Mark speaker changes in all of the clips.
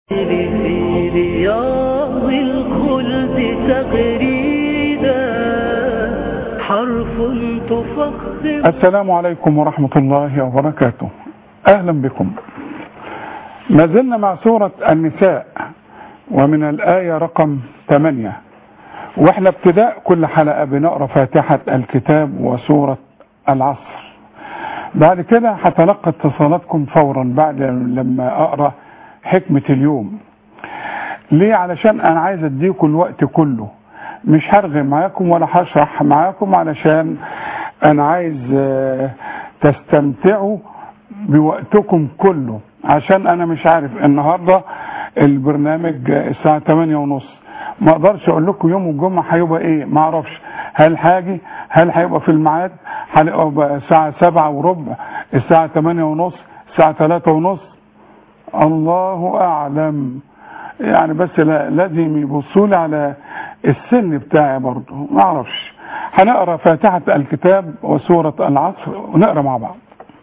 Speaker 1: في رياض الخلد تغريدا حرف تفخم
Speaker 2: السلام عليكم ورحمة الله وبركاته أهلا بكم ما زلنا مع سورة النساء ومن الآية رقم 8 واحنا ابتداء كل حلقة بنقرأ فاتحة الكتاب وسورة العصر بعد كده هتلقى اتصالاتكم فورا بعد لما أقرأ حكمة اليوم ليه علشان أنا عايز أديكم الوقت كله مش هرغي معاكم ولا هشرح معاكم علشان أنا عايز آه، تستمتعوا بوقتكم كله عشان أنا مش عارف النهاردة البرنامج الساعة 8 ونص ما اقدرش اقول لكم يوم الجمعة هيبقى ايه ما اعرفش هل حاجي هل هيبقى في الميعاد هيبقى الساعة 7 وربع الساعة 8 ونص الساعة 3 ونص الله اعلم يعني بس لا لازم يبصوا لي على السن بتاعي برضه ما اعرفش هنقرا فاتحة الكتاب وسورة العصر ونقرا مع بعض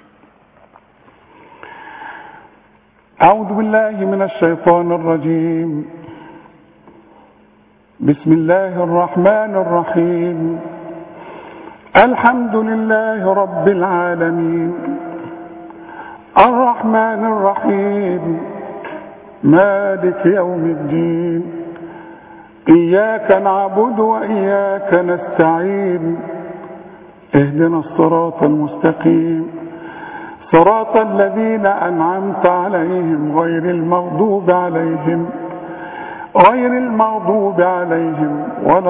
Speaker 2: أعوذ بالله من الشيطان الرجيم بسم الله الرحمن الرحيم الحمد لله رب العالمين الرحمن الرحيم مالك يوم الدين إياك نعبد وإياك نستعين اهدنا الصراط المستقيم صراط الذين أنعمت عليهم غير المغضوب عليهم غير المغضوب عليهم ولا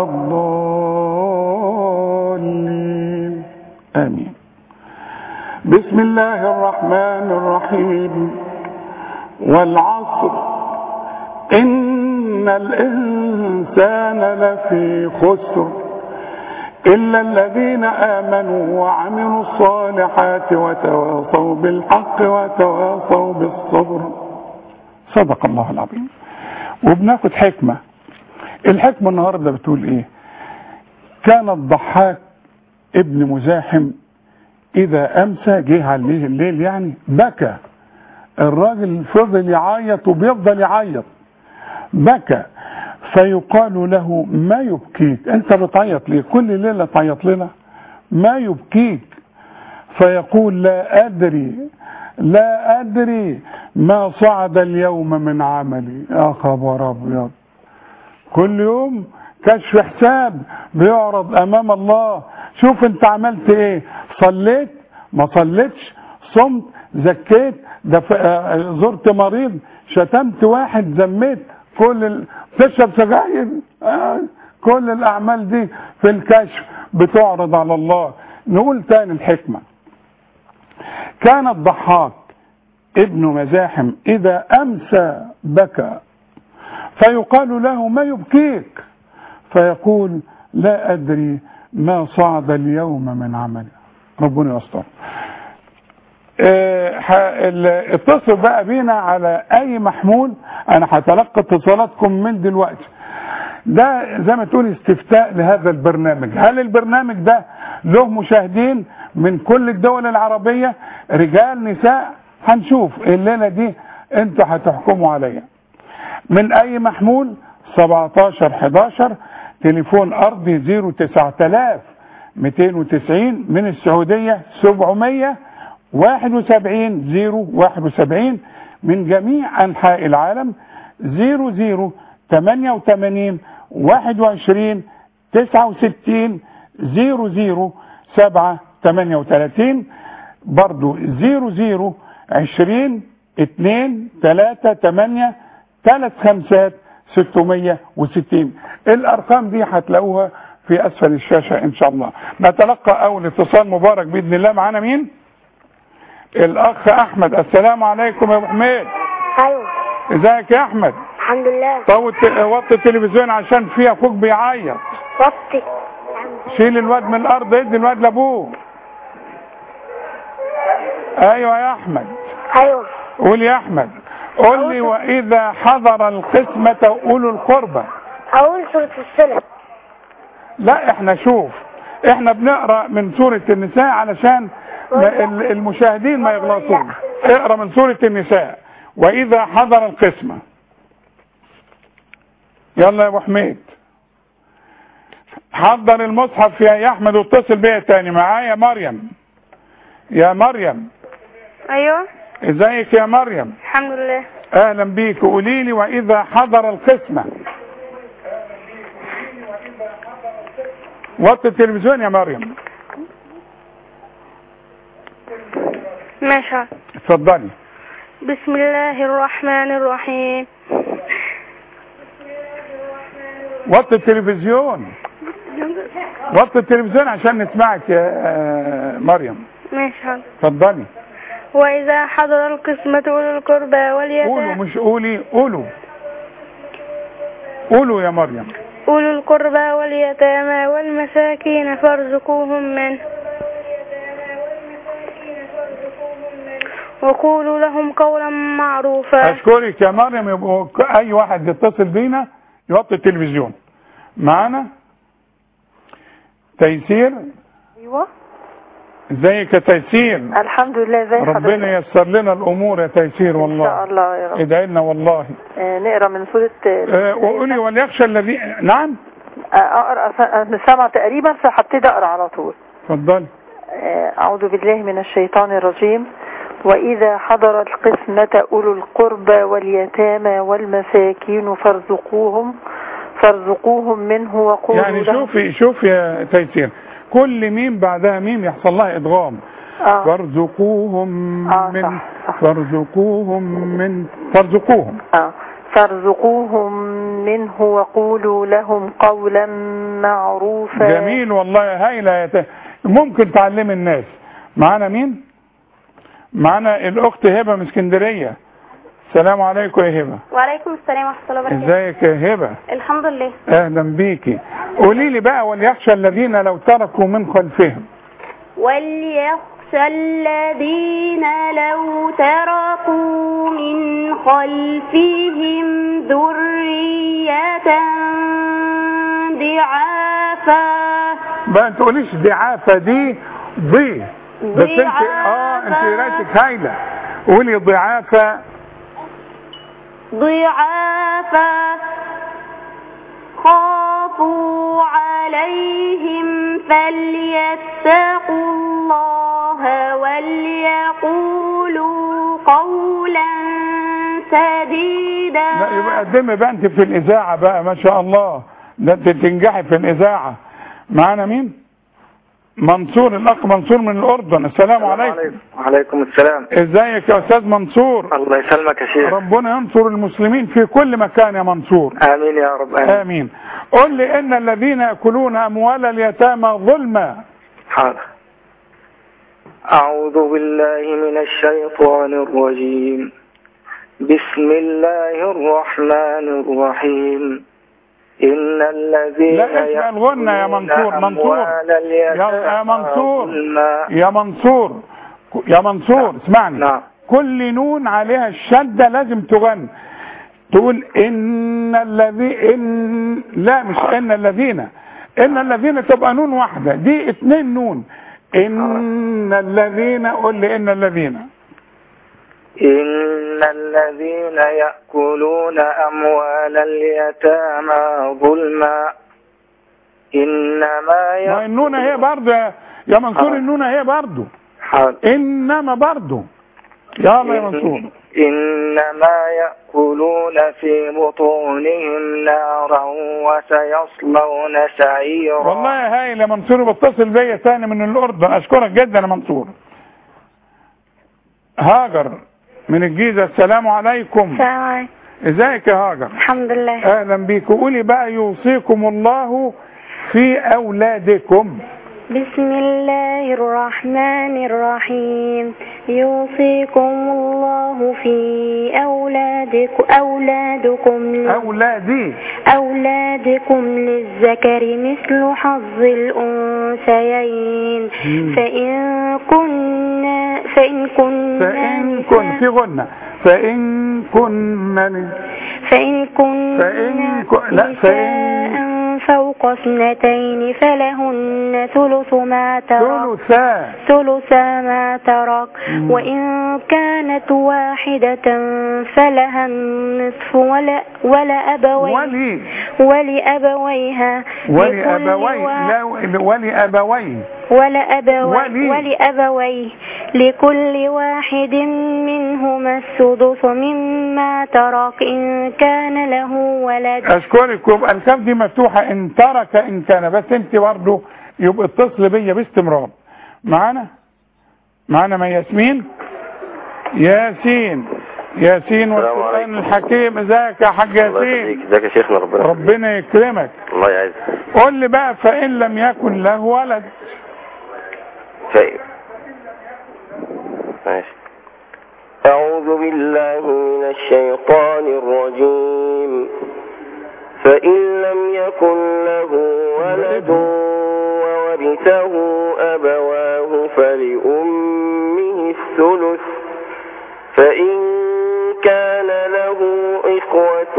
Speaker 2: الضالين آمين بسم الله الرحمن الرحيم والعصر إن الإنسان لفي خسر إلا الذين آمنوا وعملوا الصالحات وتواصوا بالحق وتواصوا بالصبر صدق الله العظيم وبناخد حكمة الحكمة النهاردة بتقول ايه كان الضحاك ابن مزاحم اذا امسى جه عليه الليل يعني بكى الراجل فضل يعيط وبيفضل يعيط بكى فيقال له ما يبكيك انت بتعيط ليه كل ليلة تعيط لنا ما يبكيك فيقول لا ادري لا ادري ما صعد اليوم من عملي يا خبر ابيض كل يوم كشف حساب بيعرض امام الله شوف انت عملت ايه صليت ما صليتش صمت زكيت دف... آه، زرت مريض شتمت واحد ذميت كل ال... تشرب سجاير آه، كل الاعمال دي في الكشف بتعرض على الله نقول تاني الحكمه كان الضحاك ابن مزاحم إذا أمسى بكى فيقال له ما يبكيك فيقول لا أدري ما صعد اليوم من عملي ربنا يستر اه ال- اتصل بقى بينا على اي محمول انا هتلقى اتصالاتكم من دلوقتي ده زي ما تقول استفتاء لهذا البرنامج هل البرنامج ده له مشاهدين من كل الدول العربية رجال نساء هنشوف الليلة دي انتوا هتحكموا عليا من اي محمول 17 11 تليفون ارضي 09000 290 من السعودية 700 71 071 من جميع انحاء العالم 00 88 21 69 00 7 38 برضو 00 20 2 3 8 3 خمسات 660 الارقام دي هتلاقوها في اسفل الشاشه ان شاء الله نتلقى اول اتصال مبارك باذن الله معانا مين الاخ احمد السلام عليكم يا ابو حميد
Speaker 3: ايوه
Speaker 2: ازيك يا احمد
Speaker 3: الحمد لله
Speaker 2: طوت وطي التلفزيون عشان في اخوك بيعيط
Speaker 3: وطي
Speaker 2: شيل الواد من الارض ادي الواد لابوه ايوه يا احمد
Speaker 3: ايوه
Speaker 2: قول يا احمد قول لي واذا حضر القسمة اولو القربى
Speaker 3: اقول سورة السلم
Speaker 2: لا احنا شوف احنا بنقرا من سورة النساء علشان ما- ال- المشاهدين ما يغلطون اقرا من سورة النساء واذا حضر القسمة يلا يا ابو حميد حضر المصحف يا احمد واتصل بيا تاني معايا مريم يا مريم
Speaker 3: ايوه
Speaker 2: ازيك يا مريم
Speaker 3: الحمد لله
Speaker 2: اهلا بيك قولي لي واذا حضر القسمه وطي التلفزيون يا مريم
Speaker 3: ماشي
Speaker 2: اتفضلي
Speaker 3: بسم الله الرحمن الرحيم
Speaker 2: وطي التلفزيون وطي التلفزيون عشان نسمعك يا آه، مريم
Speaker 3: ماشي
Speaker 2: اتفضلي
Speaker 3: وإذا حضر القسمة أولو القربى
Speaker 2: قولوا
Speaker 3: واليتامى
Speaker 2: مش قولي قولوا قولوا يا مريم
Speaker 3: أولو القربى واليتامى والمساكين فارزقوهم منه وقولوا لهم قولا معروفا
Speaker 2: اشكرك يا مريم يبقوا ك- اي واحد يتصل بينا يوطي التلفزيون معانا تيسير
Speaker 4: ايوه
Speaker 2: ازيك يا تيسير
Speaker 4: الحمد لله زي
Speaker 2: ربنا
Speaker 4: حضرتك
Speaker 2: ييسر لنا الامور يا تيسير
Speaker 4: ان شاء
Speaker 2: والله
Speaker 4: الله يا رب
Speaker 2: ادعي لنا والله
Speaker 4: آه نقرا من سوره
Speaker 2: آه، وقولي وليخشى الذي نعم
Speaker 4: آه، اقرا ف- أنا سامعه تقريبا فهبتدي اقرا على طول
Speaker 2: اتفضلي
Speaker 4: آه، أعوذ بالله من الشيطان الرجيم وإذا حضر القسمة أولو القربى واليتامى والمساكين فارزقوهم فارزقوهم منه وقولوا
Speaker 2: يعني
Speaker 4: لهم
Speaker 2: شوفي شوفي يا تيسير كل ميم بعدها ميم يحصل لها ادغام
Speaker 4: آه.
Speaker 2: فارزقوهم
Speaker 4: آه،
Speaker 2: من
Speaker 4: صح، صح.
Speaker 2: فارزقوهم من فارزقوهم
Speaker 4: آه. فارزقوهم منه وقولوا لهم قولا معروفا
Speaker 2: جميل والله هايله يا ت... ممكن تعلمي الناس معانا مين معانا الاخت هبه من اسكندريه السلام عليكم يا هبه
Speaker 3: وعليكم السلام ورحمة الله وبركاته
Speaker 2: ازيك يا هبه
Speaker 3: الحمد لله
Speaker 2: اهلا بيكي قولي لي بقى وليخشى الذين لو تركوا من خلفهم
Speaker 3: وليخشى الذين لو تركوا من خلفهم ذرية ضعافا
Speaker 2: ما تقوليش ضعافه دي ضي بس انت اه انت
Speaker 3: ضعافة.
Speaker 2: قرايتك هايله قولي ضعافه
Speaker 3: ضعافا خافوا عليهم فليتقوا الله وليقولوا قولا سديدا
Speaker 2: لا يبقى قدمي بقى انت في الاذاعه بقى ما شاء الله ده انت تنجحي في الاذاعه معانا مين منصور الاخ منصور من الاردن السلام عليكم
Speaker 5: وعليكم السلام
Speaker 2: ازيك يا استاذ منصور
Speaker 5: الله يسلمك يا شيخ
Speaker 2: ربنا ينصر المسلمين في كل مكان يا منصور
Speaker 5: امين يا رب امين
Speaker 2: امين قل لي ان الذين ياكلون اموال اليتامى ظلما
Speaker 5: حاضر اعوذ بالله من الشيطان الرجيم بسم الله الرحمن الرحيم إن الذين
Speaker 2: لا اسمع الغنى يا منصور منصور
Speaker 5: أموال
Speaker 2: يا,
Speaker 5: اليتامى
Speaker 2: يا منصور
Speaker 5: ظلما
Speaker 2: يا منصور يا منصور اسمعني
Speaker 5: نعم
Speaker 2: كل نون عليها الشدة لازم تغني تقول إن الذي إن لا مش إن الذين إن الذين تبقى نون واحدة دي اتنين نون إن الذين قول لي إن الذين
Speaker 5: إن الذين يأكلون أموال اليتامى ظلما إنما
Speaker 2: ما النون هي برضه يا- يا منصور
Speaker 5: آه.
Speaker 2: النون هي برضه
Speaker 5: حاضر.
Speaker 2: إنما برضه يلا يا منصور
Speaker 5: إنما يأكلون في بطونهم نارا وسيصلون سعيرا
Speaker 2: والله يا هايل يا منصور بتصل بيا تاني من الأردن أشكرك جدا يا منصور هاجر من الجيزة السلام عليكم
Speaker 3: السلام عليكم
Speaker 2: ازيك يا هاجر
Speaker 3: الحمد لله
Speaker 2: اهلا بيك قولي بقى يوصيكم الله في اولادكم
Speaker 3: بسم الله الرحمن الرحيم يوصيكم الله في أولادكم أولادكم
Speaker 2: اولادي
Speaker 3: أولادكم للذكر مثل حظ الأنثيين
Speaker 2: مم.
Speaker 3: فإن كنا فإن كنا
Speaker 2: فان كن في غنى فان كن
Speaker 3: فإن كنا
Speaker 2: فإن كن- لا، فإن-
Speaker 3: نساء فوق اثنتين فلهن ثلث ما ترك
Speaker 2: ثلثا
Speaker 3: ثلث ما ترك
Speaker 2: مم.
Speaker 3: وإن كانت واحدة فلها النصف ولا, ولا أبوين
Speaker 2: ولي
Speaker 3: ولأبويها
Speaker 2: ولأبويه
Speaker 3: لكل
Speaker 2: لا ولأبويه
Speaker 3: ولأبوي
Speaker 2: ولي.
Speaker 3: ولأبويه لكل واحد منهما السدس مما ترك إن كان له ولد
Speaker 2: اشكرك يبقى الكاف دي مفتوحه ان ترك ان كان بس انت برضه يبقى اتصل بيا باستمرار معانا معانا ما ياسمين ياسين ياسين
Speaker 6: السلام
Speaker 2: والقران
Speaker 6: عليكم.
Speaker 2: الحكيم ازيك يا حاج
Speaker 6: الله يخليك
Speaker 2: ياسين
Speaker 6: ازيك يا شيخنا ربنا يخليك.
Speaker 2: ربنا يكرمك
Speaker 6: الله يعزك
Speaker 2: قول لي بقى فان لم يكن له ولد
Speaker 6: طيب ماشي أعوذ بالله من الشيطان الرجيم فإن لم يكن له ولد وورثه أبواه فلأمه الثلث فإن كان له إخوة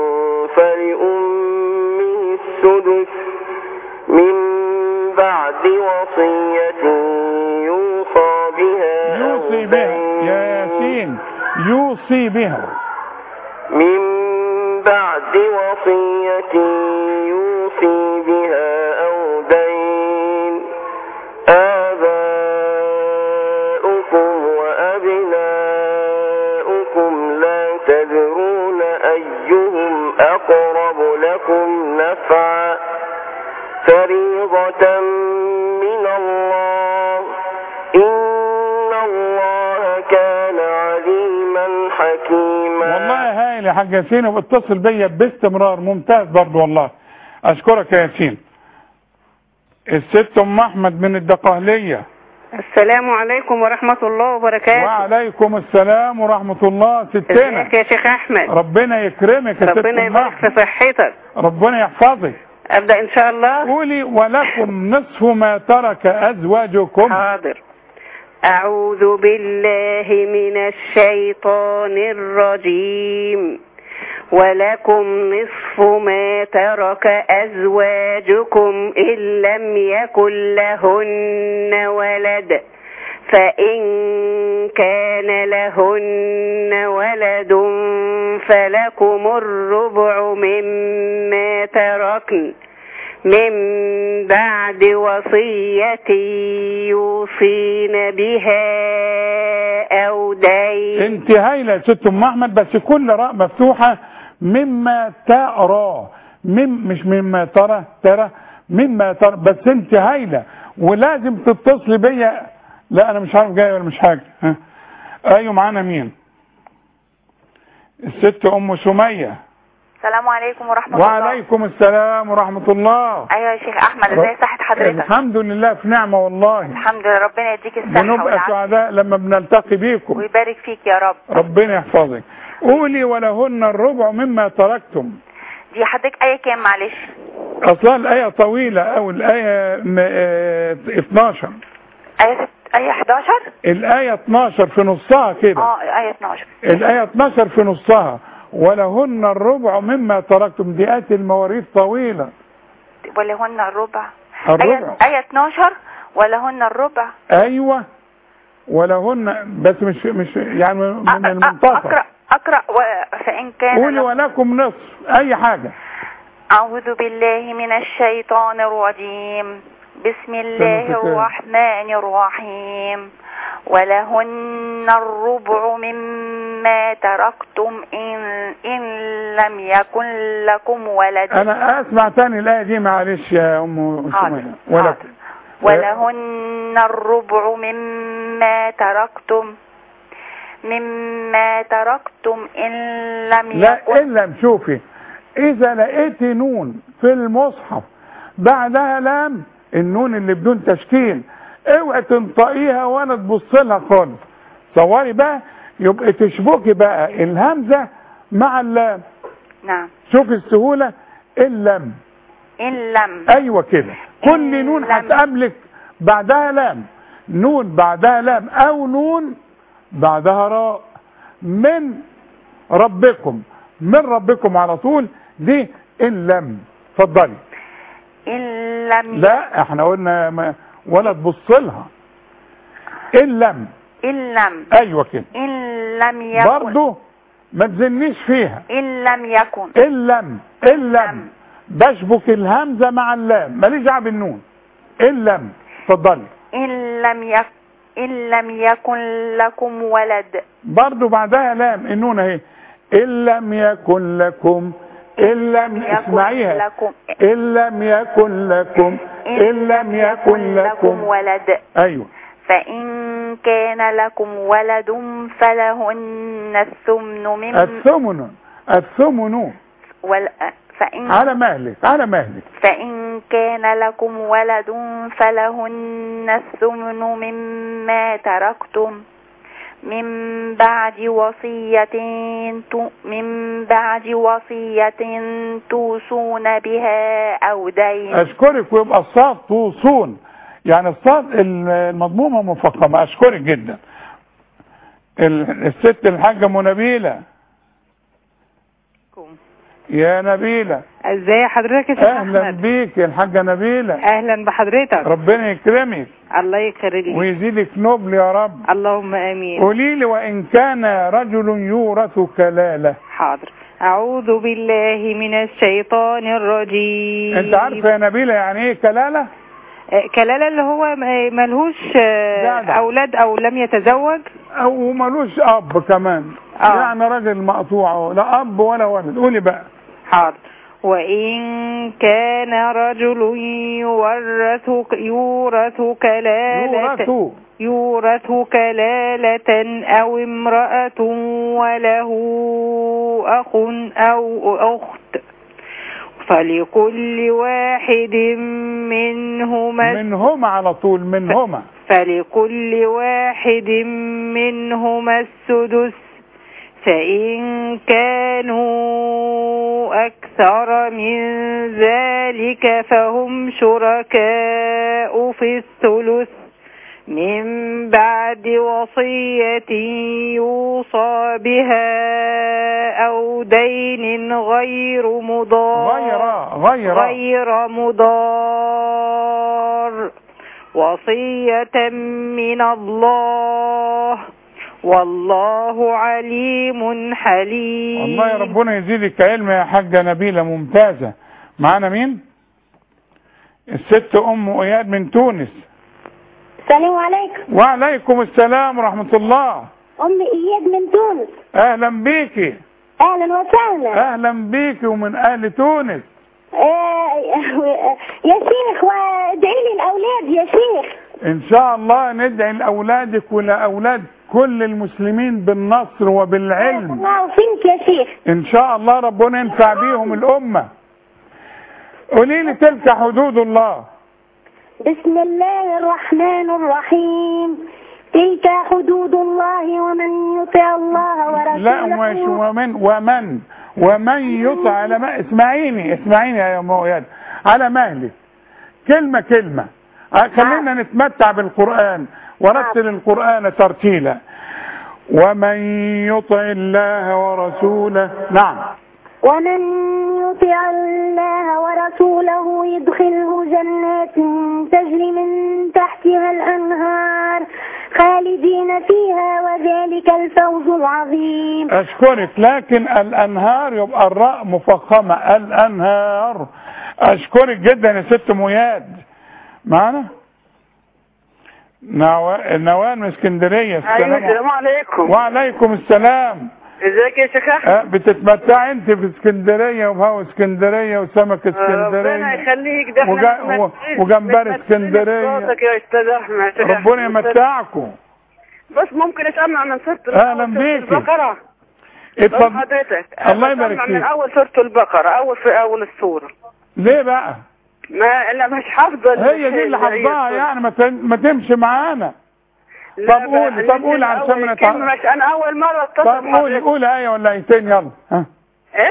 Speaker 6: فلأمه السدس من بعد وصية يوصى بها أو
Speaker 2: يوصي بها
Speaker 6: دين
Speaker 2: يا ياسين يوصي بها
Speaker 6: من بعد وصية يوصي بها أو دين آباؤكم وأبناؤكم لا تدرون أيهم أقرب لكم نفعا فريضة من الله إن الله كان عليما حكيما
Speaker 2: والله هايل يا حاج ياسين وبتصل بيا باستمرار ممتاز برضه والله اشكرك يا ياسين الست ام احمد من الدقهليه
Speaker 7: السلام عليكم ورحمة الله وبركاته
Speaker 2: وعليكم السلام ورحمة الله ستنا
Speaker 7: ازيك يا شيخ احمد
Speaker 2: ربنا يكرمك يا ست
Speaker 7: ربنا
Speaker 2: أم
Speaker 7: يبارك في
Speaker 2: أحمد.
Speaker 7: صحتك
Speaker 2: ربنا يحفظك
Speaker 7: ابدأ ان شاء الله
Speaker 2: قولي ولكم نصف ما ترك ازواجكم
Speaker 7: حاضر أعوذ بالله من الشيطان الرجيم ولكم نصف ما ترك أزواجكم إن لم يكن لهن ولد فإن كان لهن ولد فلكم الربع مما تركن من بعد وصية يوصين بها أو دين
Speaker 2: انت هايله يا ست ام احمد بس كل راء مفتوحه مما ترى مم مش مما ترى ترى مما ترى بس انت هايله ولازم تتصلي بيا لا انا مش عارف جاي ولا مش حاجه ها ايوه معانا مين الست ام سميه
Speaker 8: السلام عليكم ورحمة الله
Speaker 2: وعليكم السلام ورحمه الله
Speaker 8: أيوة يا شيخ أحمد ازاي صحة حضرتك
Speaker 2: الحمد لله في نعمه والله
Speaker 8: الحمد لله ربنا يديك الصحة
Speaker 2: بنبقى
Speaker 8: والعافية
Speaker 2: سعداء لما بنلتقي بيكم
Speaker 8: ويبارك فيك يا رب
Speaker 2: ربنا يحفظك قولي ولهن الربع مما تركتم
Speaker 8: دي حضرتك أي كام معلش
Speaker 2: اصلا الايه طويله او الايه م- آه، 12
Speaker 8: آية ست... آية 11
Speaker 2: الايه 12 في نصها كده
Speaker 8: اه آية 12
Speaker 2: الايه 12 في نصها ولهن الربع مما تركتم دي آية المواريث طويله
Speaker 8: ولهن الربع
Speaker 2: الربع.
Speaker 8: آية... آية 12 ولهن الربع
Speaker 2: ايوه ولهن بس مش مش يعني
Speaker 8: أ-
Speaker 2: من
Speaker 8: أ-
Speaker 2: المنتصف
Speaker 8: أقرأ أقرأ و... فإن كان
Speaker 2: قولي
Speaker 8: له-
Speaker 2: ولكم نصف اي حاجه
Speaker 8: أعوذ بالله من الشيطان الرجيم بسم الله
Speaker 2: كده.
Speaker 8: الرحمن الرحيم ولهن الربع مما تركتم إن, إن لم يكن لكم ولد
Speaker 2: انا اسمع تاني الايه دي معلش يا ام
Speaker 8: حاضر،
Speaker 2: سميه ولكم
Speaker 8: ولهن الربع مما تركتم مما تركتم إن لم
Speaker 2: لا
Speaker 8: يكن
Speaker 2: الا شوفي اذا لقيت نون في المصحف بعدها لام النون اللي بدون تشكيل اوعي تنطقيها ولا تبص لها خالص صوري بقى يبقى تشبكي بقى الهمزه مع اللام
Speaker 8: نعم
Speaker 2: شوفي السهوله اللام
Speaker 8: إن لم
Speaker 2: ايوه كده كل نون
Speaker 8: لم.
Speaker 2: هتقابلك بعدها لام نون بعدها لام او نون بعدها راء من ربكم من ربكم على طول دي ان لم اتفضلي
Speaker 8: إن لم
Speaker 2: لا احنا قلنا ما ولا تبص لها ان لم
Speaker 8: إن لم
Speaker 2: ايوه كده
Speaker 8: إن لم يكن
Speaker 2: برضه ما تزنيش فيها
Speaker 8: إن لم يكن
Speaker 2: ان لم ان لم بشبك الهمزه مع اللام ماليش دعوه بالنون ان لم اتفضلي
Speaker 8: إن لم يك إن لم يكن لكم ولد
Speaker 2: برضو بعدها لام النون اهي ان لم يكن لكم ان لم اسمعيها
Speaker 8: لكم
Speaker 2: ان لم يكن لكم ان لم يكن لكم
Speaker 8: ولد
Speaker 2: ايوه
Speaker 8: فإن كان لكم ولد فلهن الثمن مما
Speaker 2: الثمن الثمن
Speaker 8: ول... فإن
Speaker 2: على مهلك على مهلك
Speaker 8: فإن كان لكم ولد فلهن الثمن مما تركتم من بعد وصية تو- من بعد وصية توصون بها أو دين
Speaker 2: اشكرك ويبقى الصاد توصون يعني الصاد المضمومه مفخمه اشكرك جدا ال- الست الحاجه منبيله يا نبيله
Speaker 9: ازاي حضرتك يا شيخ
Speaker 2: اهلا
Speaker 9: احمد
Speaker 2: بيك يا الحاجه نبيله
Speaker 9: اهلا بحضرتك
Speaker 2: ربنا يكرمك
Speaker 9: الله يخليك
Speaker 2: ويزيدك نبل يا رب
Speaker 9: اللهم امين
Speaker 2: قولي لي وان كان رجل يورث كلاله
Speaker 9: حاضر اعوذ بالله من الشيطان الرجيم
Speaker 2: انت عارفه يا نبيله يعني ايه كلاله
Speaker 9: آه، كلالة اللي هو م- ملهوش آه،
Speaker 2: جدع.
Speaker 9: اولاد او لم يتزوج
Speaker 2: او ملوش اب كمان
Speaker 9: آه.
Speaker 2: يعني راجل مقطوع أهو، لا اب ولا ولد قولي بقى
Speaker 9: حاضر وإن كان رجل يورث يورث كلالة
Speaker 2: يورث
Speaker 9: يورث كلالة أو امرأة وله أخ أو أخت فلكل واحد منهما
Speaker 2: منهما على طول منهما
Speaker 9: فلكل واحد منهما السدس فإن كانوا أكثر من ذلك فهم شركاء في الثلث من بعد وصية يوصى بها أو دين غير مضار
Speaker 2: غير غير
Speaker 9: غير مضار وصية من الله والله عليم حليم
Speaker 2: والله يا ربنا يزيدك علم يا حاجة نبيلة ممتازة معانا مين الست ام اياد من تونس
Speaker 10: السلام عليكم
Speaker 2: وعليكم السلام ورحمة الله
Speaker 10: أم إياد من تونس
Speaker 2: اهلا بيكي
Speaker 10: أهلا وسهلا
Speaker 2: اهلا بيكي ومن اهل تونس
Speaker 10: آه يا شيخ وادعي لي الأولاد يا شيخ
Speaker 2: ان شاء الله ندعي لاولادك ولاولاد كل المسلمين بالنصر وبالعلم
Speaker 10: الله فيك يا شيخ
Speaker 2: ان شاء الله ربنا ينفع بيهم الامة قولي لي تلك حدود الله
Speaker 10: بسم الله الرحمن الرحيم تلك حدود الله ومن يطع الله ورسوله
Speaker 2: لا مش ومن ومن ومن يطع على ما اسمعيني اسمعيني يا ام اياد على مهلك كلمة كلمة آه، خلينا نتمتع بالقرآن ورتل القرآن ترتيلا ومن يطع الله ورسوله نعم
Speaker 10: ومن يطع الله ورسوله يدخله جنات تجري من تحتها الأنهار خالدين فيها وذلك الفوز العظيم
Speaker 2: اشكرك لكن الانهار يبقى الراء مفخمة الانهار اشكرك جدا يا ست مياد معانا نوا- نوال من اسكندرية
Speaker 11: ايوه السلام عليكم
Speaker 2: وعليكم السلام
Speaker 11: ازيك يا شيخ احمد
Speaker 2: أه، بتتمتعي انت في اسكندرية وبهو اسكندرية وسمك
Speaker 11: ربنا
Speaker 2: اسكندرية
Speaker 11: يخليك ده احنا
Speaker 2: وجا-
Speaker 11: ما
Speaker 2: و-
Speaker 11: تمثلش-
Speaker 2: وجمبري
Speaker 11: ما تمثلش
Speaker 2: اسكندرية.
Speaker 11: صوتك يا استاذ احمد شيخ
Speaker 2: ربنا
Speaker 11: أحمد.
Speaker 2: يمتعكم
Speaker 11: بس ممكن اسمع من سوره
Speaker 2: أهلاً
Speaker 11: سورة
Speaker 2: بيكي.
Speaker 11: البقره
Speaker 2: اتفضل
Speaker 11: بس حضرتك
Speaker 2: الله يبارك
Speaker 11: أسمع من
Speaker 2: فيك.
Speaker 11: اول سوره البقره اول في اول السوره
Speaker 2: ليه بقى
Speaker 11: ما لا مش حافظه
Speaker 2: هي دي اللي حافظاها يعني ما ت- ما تمشي معانا طب قولي طب قولي علشان ما نتع-
Speaker 11: مش انا اول مره اتصل
Speaker 2: طب قولي
Speaker 11: بحضرتك.
Speaker 2: قولي ايه ولا ايتين يلا ها
Speaker 11: ايه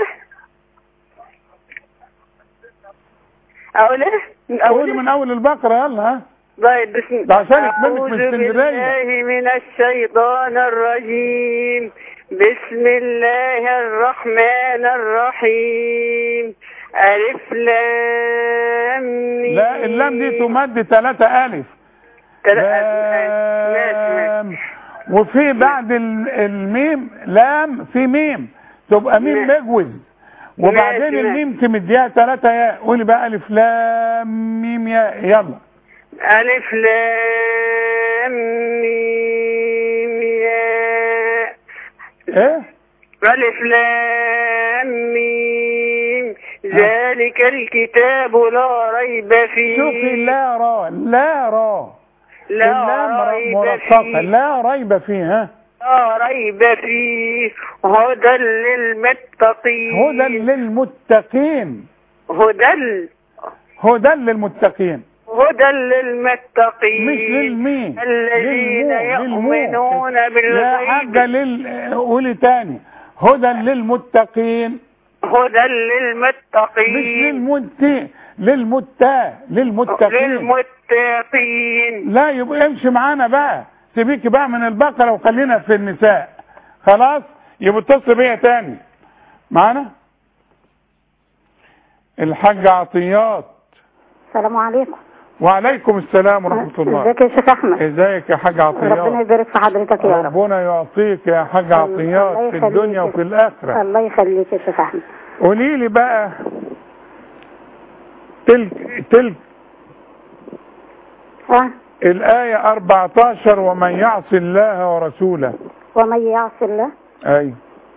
Speaker 11: اقول ايه من
Speaker 2: قولي
Speaker 11: اول
Speaker 2: من اول البقرة يلا ها
Speaker 11: طيب بسم
Speaker 2: ده عشانك منك من
Speaker 11: أعوذ
Speaker 2: اسكندرية.
Speaker 11: بالله من الشيطان الرجيم بسم الله الرحمن الرحيم ألف لام ميم.
Speaker 2: لا اللام دي تمد ثلاثة ألف
Speaker 11: تل- ماشي ماشي
Speaker 2: لام وفي بعد ال- الميم لام في ميم تبقى ميم
Speaker 11: ماشي.
Speaker 2: مجوز وبعدين
Speaker 11: ماشي، ماشي.
Speaker 2: الميم تمديها ثلاثة ياء قولي بقى الف لام ميم ياء يلا
Speaker 11: ألف لام ميم ياء
Speaker 2: ايه
Speaker 11: ألف لام ميم ذلك الكتاب لا ريب فيه
Speaker 2: شوفي لا را لا را
Speaker 11: لا
Speaker 2: اللام
Speaker 11: ريب
Speaker 2: مرققة
Speaker 11: فيه
Speaker 2: لا ريب فيه ها
Speaker 11: لا ريب فيه هدى للمتقين
Speaker 2: هدى للمتقين
Speaker 11: هدى
Speaker 2: هدى للمتقين
Speaker 11: هدى للمتقين
Speaker 2: مش للمين
Speaker 11: الذين
Speaker 2: للمو- للمو.
Speaker 11: يؤمنون
Speaker 2: يا
Speaker 11: بالغيب
Speaker 2: حاجة لل قولي تاني هدى للمتقين
Speaker 11: هدى
Speaker 2: مش
Speaker 11: للمتقين
Speaker 2: للمت للمتا للمتقين
Speaker 11: للمتقين
Speaker 2: لا يبقى امشي معانا بقى سيبيكي بقى من البقرة وخلينا في النساء خلاص يبقى اتصل بيا تاني معانا الحاج عطيات
Speaker 10: السلام عليكم
Speaker 2: وعليكم السلام ورحمة الله
Speaker 10: ازيك يا شيخ احمد
Speaker 2: ازيك يا حاج
Speaker 10: ربنا
Speaker 2: عطيات
Speaker 10: يبارك في حضرتك يا رب
Speaker 2: ربنا يعطيك يا حاج
Speaker 10: الله
Speaker 2: عطيات في
Speaker 10: يخليك.
Speaker 2: الدنيا وفي الآخرة
Speaker 10: الله يخليك يا شيخ احمد
Speaker 2: قولي لي بقى تلك تلك
Speaker 10: ها
Speaker 2: الآية 14 ومن يعص الله ورسوله
Speaker 10: ومن يعص الله
Speaker 2: أي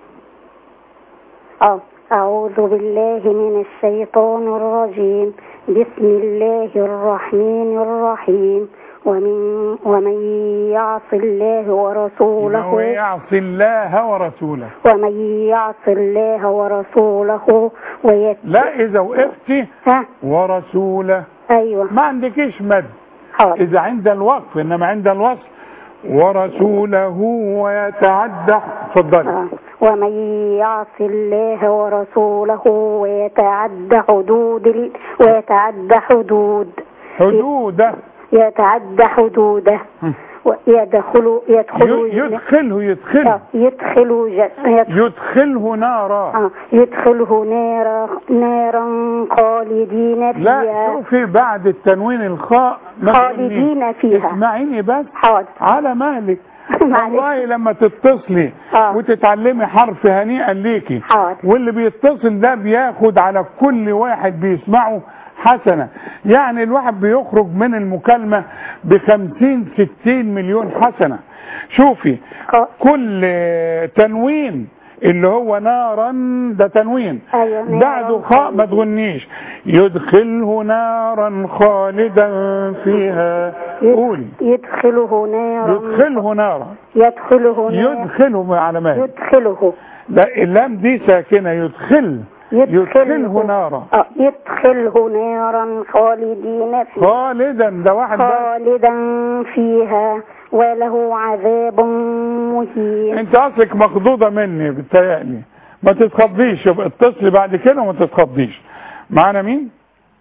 Speaker 10: اه أعوذ بالله من الشيطان الرجيم بسم الله الرحمن الرحيم ومن ومن يعص الله ورسوله
Speaker 2: ومن يعص الله ورسوله
Speaker 10: ومن يعص الله ورسوله ويت
Speaker 2: لا إذا وقفتي
Speaker 10: ها
Speaker 2: ورسوله
Speaker 10: ايوه
Speaker 2: ما عندكيش مد
Speaker 10: حاضر
Speaker 2: إذا عند الوقف إنما عند الوصف ورسوله ويتعدى اتفضلي
Speaker 10: آه. ومن يعص الله ورسوله ويتعد حدود ال... ويتعد حدود
Speaker 2: حدوده
Speaker 10: يتعد حدوده ويدخل يدخل
Speaker 2: ي- يدخله يدخله
Speaker 10: آه، يدخل ج... يدخل
Speaker 2: يدخله نارا
Speaker 10: آه، يدخله نارا نارا خالدين
Speaker 2: لا
Speaker 10: فيها
Speaker 2: شوفي بعد التنوين الخاء ما
Speaker 10: خالدين
Speaker 2: تقوليش.
Speaker 10: فيها.
Speaker 2: اسمعيني بس
Speaker 10: حاضر
Speaker 2: على مهلك
Speaker 10: معلش.
Speaker 2: والله لما تتصلي
Speaker 10: آه.
Speaker 2: وتتعلمي حرف هنيئا ليكي
Speaker 10: حاضر
Speaker 2: واللي بيتصل ده بياخد على كل واحد بيسمعه حسنة يعني الواحد بيخرج من المكالمة بخمسين ستين مليون حسنة شوفي
Speaker 10: آه.
Speaker 2: كل تنوين اللي هو نارا ده تنوين
Speaker 10: أيوة، نارا
Speaker 2: بعده خاء ما تغنيش يدخله نارا خالدا فيها قولي
Speaker 10: يدخله نارا
Speaker 2: يدخله نارا
Speaker 10: يدخله نارا
Speaker 2: يدخله على مهل
Speaker 10: يدخله
Speaker 2: لا اللام دي ساكنة يدخل يدخله نارا
Speaker 10: آه، يدخله نارا خالدين فيها
Speaker 2: خالدا ده واحد بقى
Speaker 10: خالدا فيها وله عذاب مهين
Speaker 2: انت اصلك مخضوضة مني بتهيألي ما تتخضيش يبقى اتصلي بعد كده وما تتخضيش معانا مين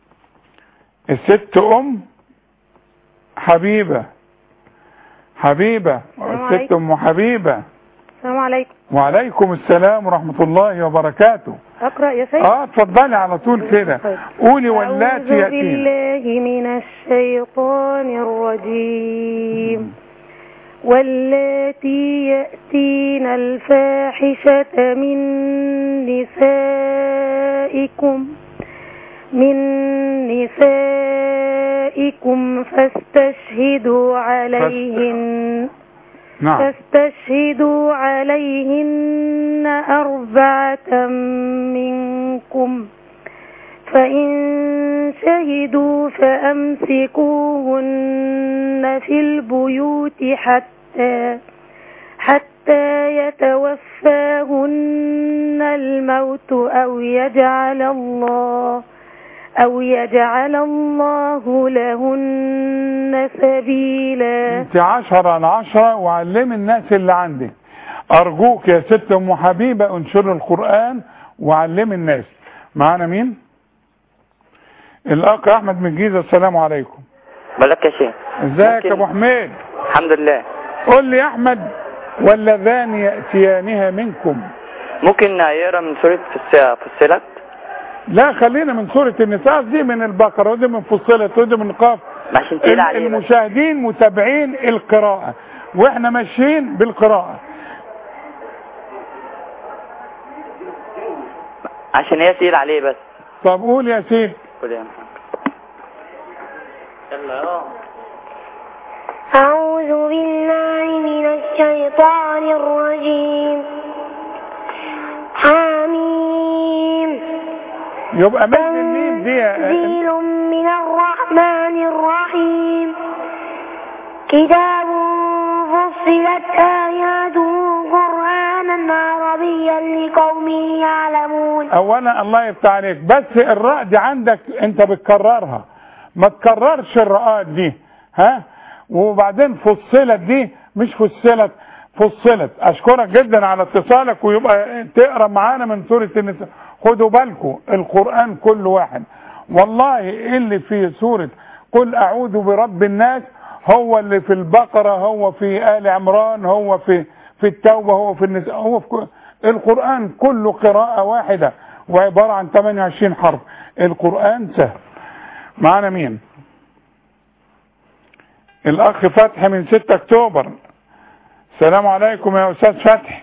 Speaker 2: الست ام حبيبة حبيبة
Speaker 3: السلام
Speaker 2: الست
Speaker 3: عليكم.
Speaker 2: ام حبيبة
Speaker 3: السلام عليكم
Speaker 2: وعليكم السلام ورحمة الله وبركاته
Speaker 3: أقرأ يا سيد
Speaker 2: اه اتفضلي على طول كده قولي واللاتي
Speaker 3: أعوذ
Speaker 2: يأتين
Speaker 3: بالله من الشيطان الرجيم واللاتي يأتين الفاحشة من نسائكم من نسائكم فاستشهدوا عليهن
Speaker 2: نعم
Speaker 3: فاستشهدوا عليهن أربعة منكم فإن شهدوا فأمسكوهن في البيوت حتى حتى يتوفاهن الموت أو يجعل الله أو يجعل الله لهن سبيلا
Speaker 2: انت عشرة على عشرة وعلمي الناس اللي عندك ارجوك يا ست ام حبيبة انشر القرآن وعلمي الناس معانا مين الاخ احمد من الجيزة السلام عليكم
Speaker 12: بقولك يا شيخ
Speaker 2: ازيك
Speaker 12: ممكن-
Speaker 2: يا ابو حميد
Speaker 12: الحمد لله
Speaker 2: قول لي يا احمد واللذان يأتيانها منكم
Speaker 12: ممكن يقرا من سورة فص- فصلت
Speaker 2: لا خلينا من سورة النساء دي من البقرة ودي من فصلت ودي من قاف
Speaker 12: عشان تقيل عليه بس.
Speaker 2: المشاهدين متابعين القراءة واحنا ماشيين بالقراءة
Speaker 12: عشان هي تقيل عليه بس
Speaker 2: طب قول يا سيدي
Speaker 12: قول يا محمد يلا يا
Speaker 10: أعوذ بالله من الشيطان الرجيم حميم
Speaker 2: يبقى مد الميم دي
Speaker 10: تنزيل من الرحمن الرحيم كتاب فصلت آياته قرآنا عربيا لقوم يعلمون
Speaker 2: اولا الله يفتح عليك بس الراء دي عندك انت بتكررها ما تكررش الراءات دي ها وبعدين فصلت دي مش فصلت فصلت اشكرك جدا على اتصالك ويبقى تقرا معانا من سوره النساء خدوا بالكم القران كل واحد والله اللي في سوره قل اعوذ برب الناس هو اللي في البقره هو في ال عمران هو في في التوبه هو في النساء هو في كل القرآن كله قراءة واحدة وعبارة عن 28 حرف القرآن سهل معانا مين الأخ فتحي من 6 أكتوبر السلام عليكم يا أستاذ فتحي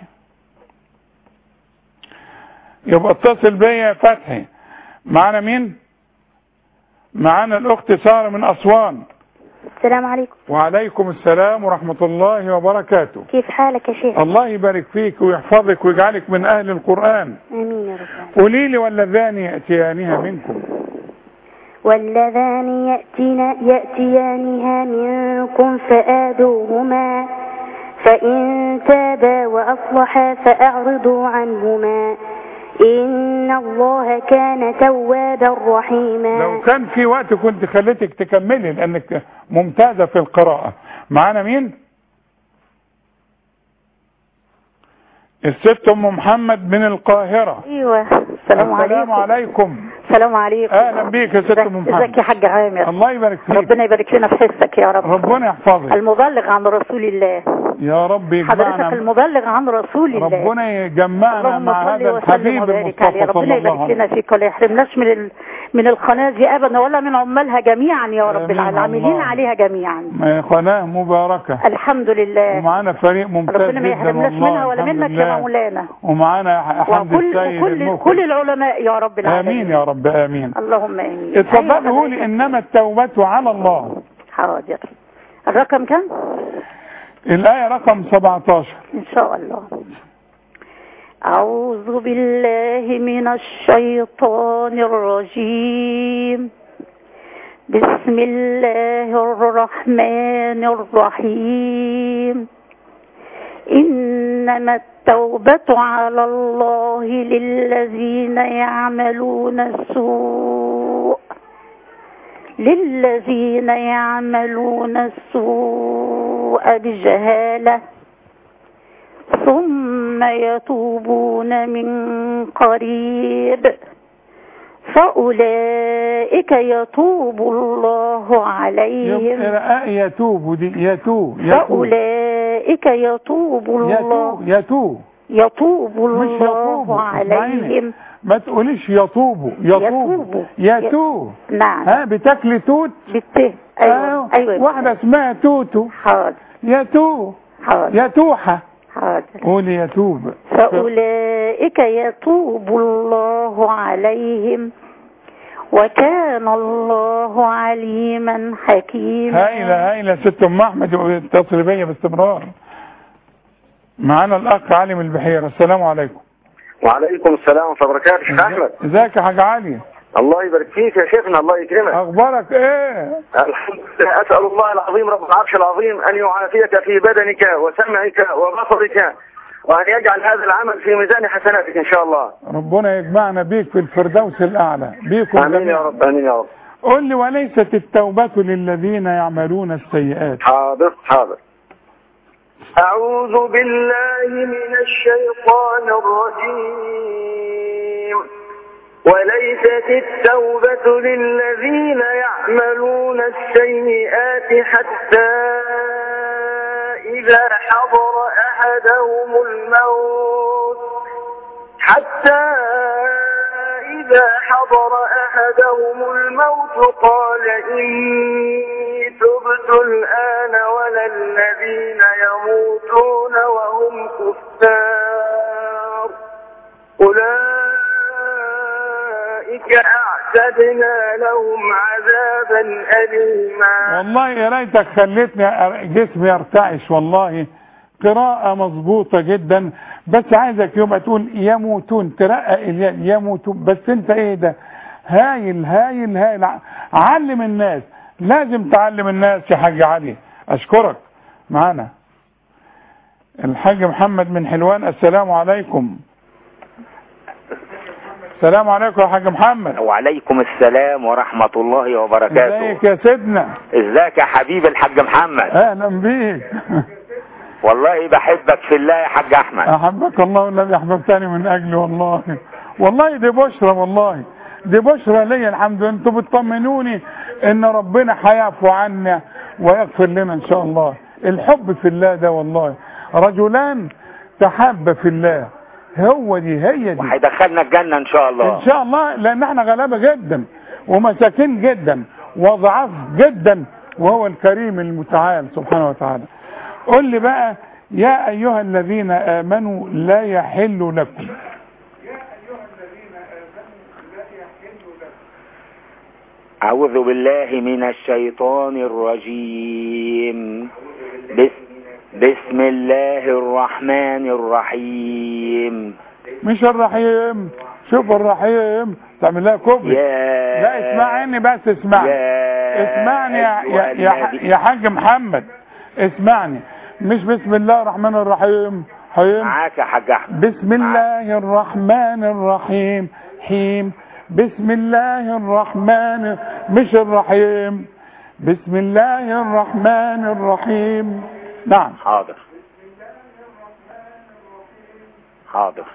Speaker 2: يبقى اتصل بيا يا فتحي معانا مين معانا الأخت سارة من أسوان
Speaker 10: السلام عليكم
Speaker 2: وعليكم السلام ورحمة الله وبركاته
Speaker 10: كيف حالك يا شيخ
Speaker 2: الله يبارك فيك ويحفظك ويجعلك من أهل القرآن
Speaker 10: آمين يا رب
Speaker 2: قولي لي واللذان يأتيانها منكم
Speaker 10: واللذان يأتين يأتيانها منكم فآذوهما فإن تابا وأصلحا فأعرضوا عنهما إن الله كان توابا رحيما
Speaker 2: لو كان في وقت كنت خليتك تكملي لأنك ممتازة في القراءة معانا مين الست أم محمد من القاهرة
Speaker 4: ايوه السلام عليكم
Speaker 2: السلام عليكم
Speaker 4: السلام عليكم
Speaker 2: أهلا بيك يا ست أم محمد
Speaker 4: ازيك يا حاج عامر
Speaker 2: الله يبارك فيك
Speaker 4: ربنا يبارك لنا في حسك يا رب
Speaker 2: ربنا يحفظك
Speaker 4: المبلغ عن رسول الله
Speaker 2: يا رب
Speaker 4: حضرتك
Speaker 2: يجمعنا
Speaker 4: المبلغ عن رسول الله
Speaker 2: ربنا يجمعنا
Speaker 4: اللهم
Speaker 2: مع
Speaker 4: صل
Speaker 2: هذا
Speaker 4: وسلم
Speaker 2: الحبيب
Speaker 4: وبارك عليه
Speaker 2: المصطفى
Speaker 4: ربنا
Speaker 2: صلى الله
Speaker 4: يبارك
Speaker 2: عليه
Speaker 4: لنا فيك ولا يحرمناش من ال... من القناه دي ابدا ولا من عمالها جميعا يا رب
Speaker 2: آمين
Speaker 4: العالمين عاملين
Speaker 2: الله.
Speaker 4: عليها جميعا
Speaker 2: وسلم قناة مباركة
Speaker 4: الحمد لله
Speaker 2: ومعانا فريق ممتاز
Speaker 4: ربنا ما
Speaker 2: جدا
Speaker 4: يحرمناش
Speaker 2: والله
Speaker 4: منها ولا
Speaker 2: الحمد
Speaker 4: منك يا
Speaker 2: لله.
Speaker 4: مولانا
Speaker 2: ومعانا حمد
Speaker 4: وكل
Speaker 2: السيد
Speaker 4: كل
Speaker 2: المخرج.
Speaker 4: كل العلماء يا رب العالمين
Speaker 2: امين يا رب امين
Speaker 4: اللهم امين
Speaker 2: اتفضل
Speaker 4: أيوة
Speaker 2: قولي
Speaker 4: حضرتك.
Speaker 2: انما التوبة على الله
Speaker 4: حاضر الرقم كم
Speaker 2: الآية رقم 17
Speaker 4: ان شاء الله أعوذ بالله من الشيطان الرجيم بسم الله الرحمن الرحيم إنما التوبة على الله للذين يعملون السوء للذين يعملون السوء بجهاله ثم يتوبون من قريب فأولئك يتوب الله عليهم
Speaker 2: يبقى يتوب دي يتوب يتوب
Speaker 4: فأولئك يتوب الله
Speaker 2: يتوب يتوب
Speaker 4: يتوب
Speaker 2: مش يتوب
Speaker 4: الله عليهم
Speaker 2: ما تقوليش يتوبوا يتوب
Speaker 4: يتوبوا.
Speaker 2: يتوب
Speaker 4: نعم
Speaker 2: ها بتاكلي توت
Speaker 4: بالت أيوة أيوة
Speaker 2: واحدة اسمها توتو
Speaker 4: حاضر
Speaker 2: يتو
Speaker 4: حاضر
Speaker 2: يتوحة
Speaker 4: حاضر
Speaker 2: قولي يتوب
Speaker 4: فأولئك يتوب الله عليهم وكان الله عليما حكيما
Speaker 2: هايلة هايلة ست ام احمد اتصل بيا باستمرار معانا الاخ علي من البحيرة السلام عليكم
Speaker 13: وعليكم السلام ورحمة الله وبركاته شيخ أحمد
Speaker 2: ازيك يا حاج علي
Speaker 13: الله يبارك فيك يا شيخنا الله يكرمك
Speaker 2: اخبارك ايه
Speaker 13: الحمد لله أسأل الله العظيم رب العرش العظيم أن يعافيك في بدنك وسمعك وبصرك وأن يجعل هذا العمل في ميزان حسناتك إن شاء الله
Speaker 2: ربنا يجمعنا بيك في الفردوس الاعلى بيكم
Speaker 13: آمين يا
Speaker 2: جميعا.
Speaker 13: رب آمين يا رب
Speaker 2: قل لي وليست التوبة للذين يعملون السيئات
Speaker 13: حاضر حاضر أعوذ بالله من الشيطان الرجيم وليست التوبة للذين يعملون السيئات حتى إذا حضر أحدهم الموت حتى إذا حضر أحدهم الموت قال إني تبت الآن ولا الذين يموتون وهم كفار
Speaker 11: أولئك أعتدنا لهم عذابا أليما
Speaker 2: والله يا ريتك خليتني أر- جسمي يرتعش والله قراءة مظبوطة جدا بس عايزك يبقى تقول يموتون ترقق الياء يموتون بس انت ايه ده هايل هايل هايل ع- علم الناس لازم تعلم الناس يا حاج علي اشكرك معانا الحاج محمد من حلوان السلام عليكم السلام عليكم يا حاج محمد
Speaker 14: وعليكم السلام ورحمة الله وبركاته
Speaker 2: ازيك يا سيدنا
Speaker 14: ازيك يا حبيبي الحاج محمد
Speaker 2: اهلا بيك
Speaker 14: والله بحبك في الله يا حاج احمد
Speaker 2: احبك الله والذي احببتني من اجله والله والله دي بشرى والله دي بشرى ليا الحمد لله انتوا بتطمنوني ان ربنا هيعفو عنا ويغفر لنا ان شاء الله الحب في الله ده والله رجلان تحب في الله هو دي هي دي
Speaker 14: وهيدخلنا الجنة ان شاء الله
Speaker 2: ان شاء الله لان احنا غلابه جدا ومساكين جدا وضعاف جدا وهو الكريم المتعال سبحانه وتعالى قل لي بقى يا ايها الذين امنوا لا يحل لكم
Speaker 14: أعوذ بالله من الشيطان الرجيم بس بسم الله الرحمن الرحيم
Speaker 2: مش الرحيم شوف الرحيم تعمل لها كوبري
Speaker 14: يا
Speaker 2: لا اسمعني بس اسمعني اسمعني يا, يا, يا, يا حاج محمد اسمعني مش بسم الله الرحمن الرحيم حيم
Speaker 14: معاك يا حاج احمد
Speaker 2: بسم الله الرحمن الرحيم حيم بسم الله الرحمن مش الرحيم بسم الله الرحمن الرحيم نعم
Speaker 14: حاضر حاضر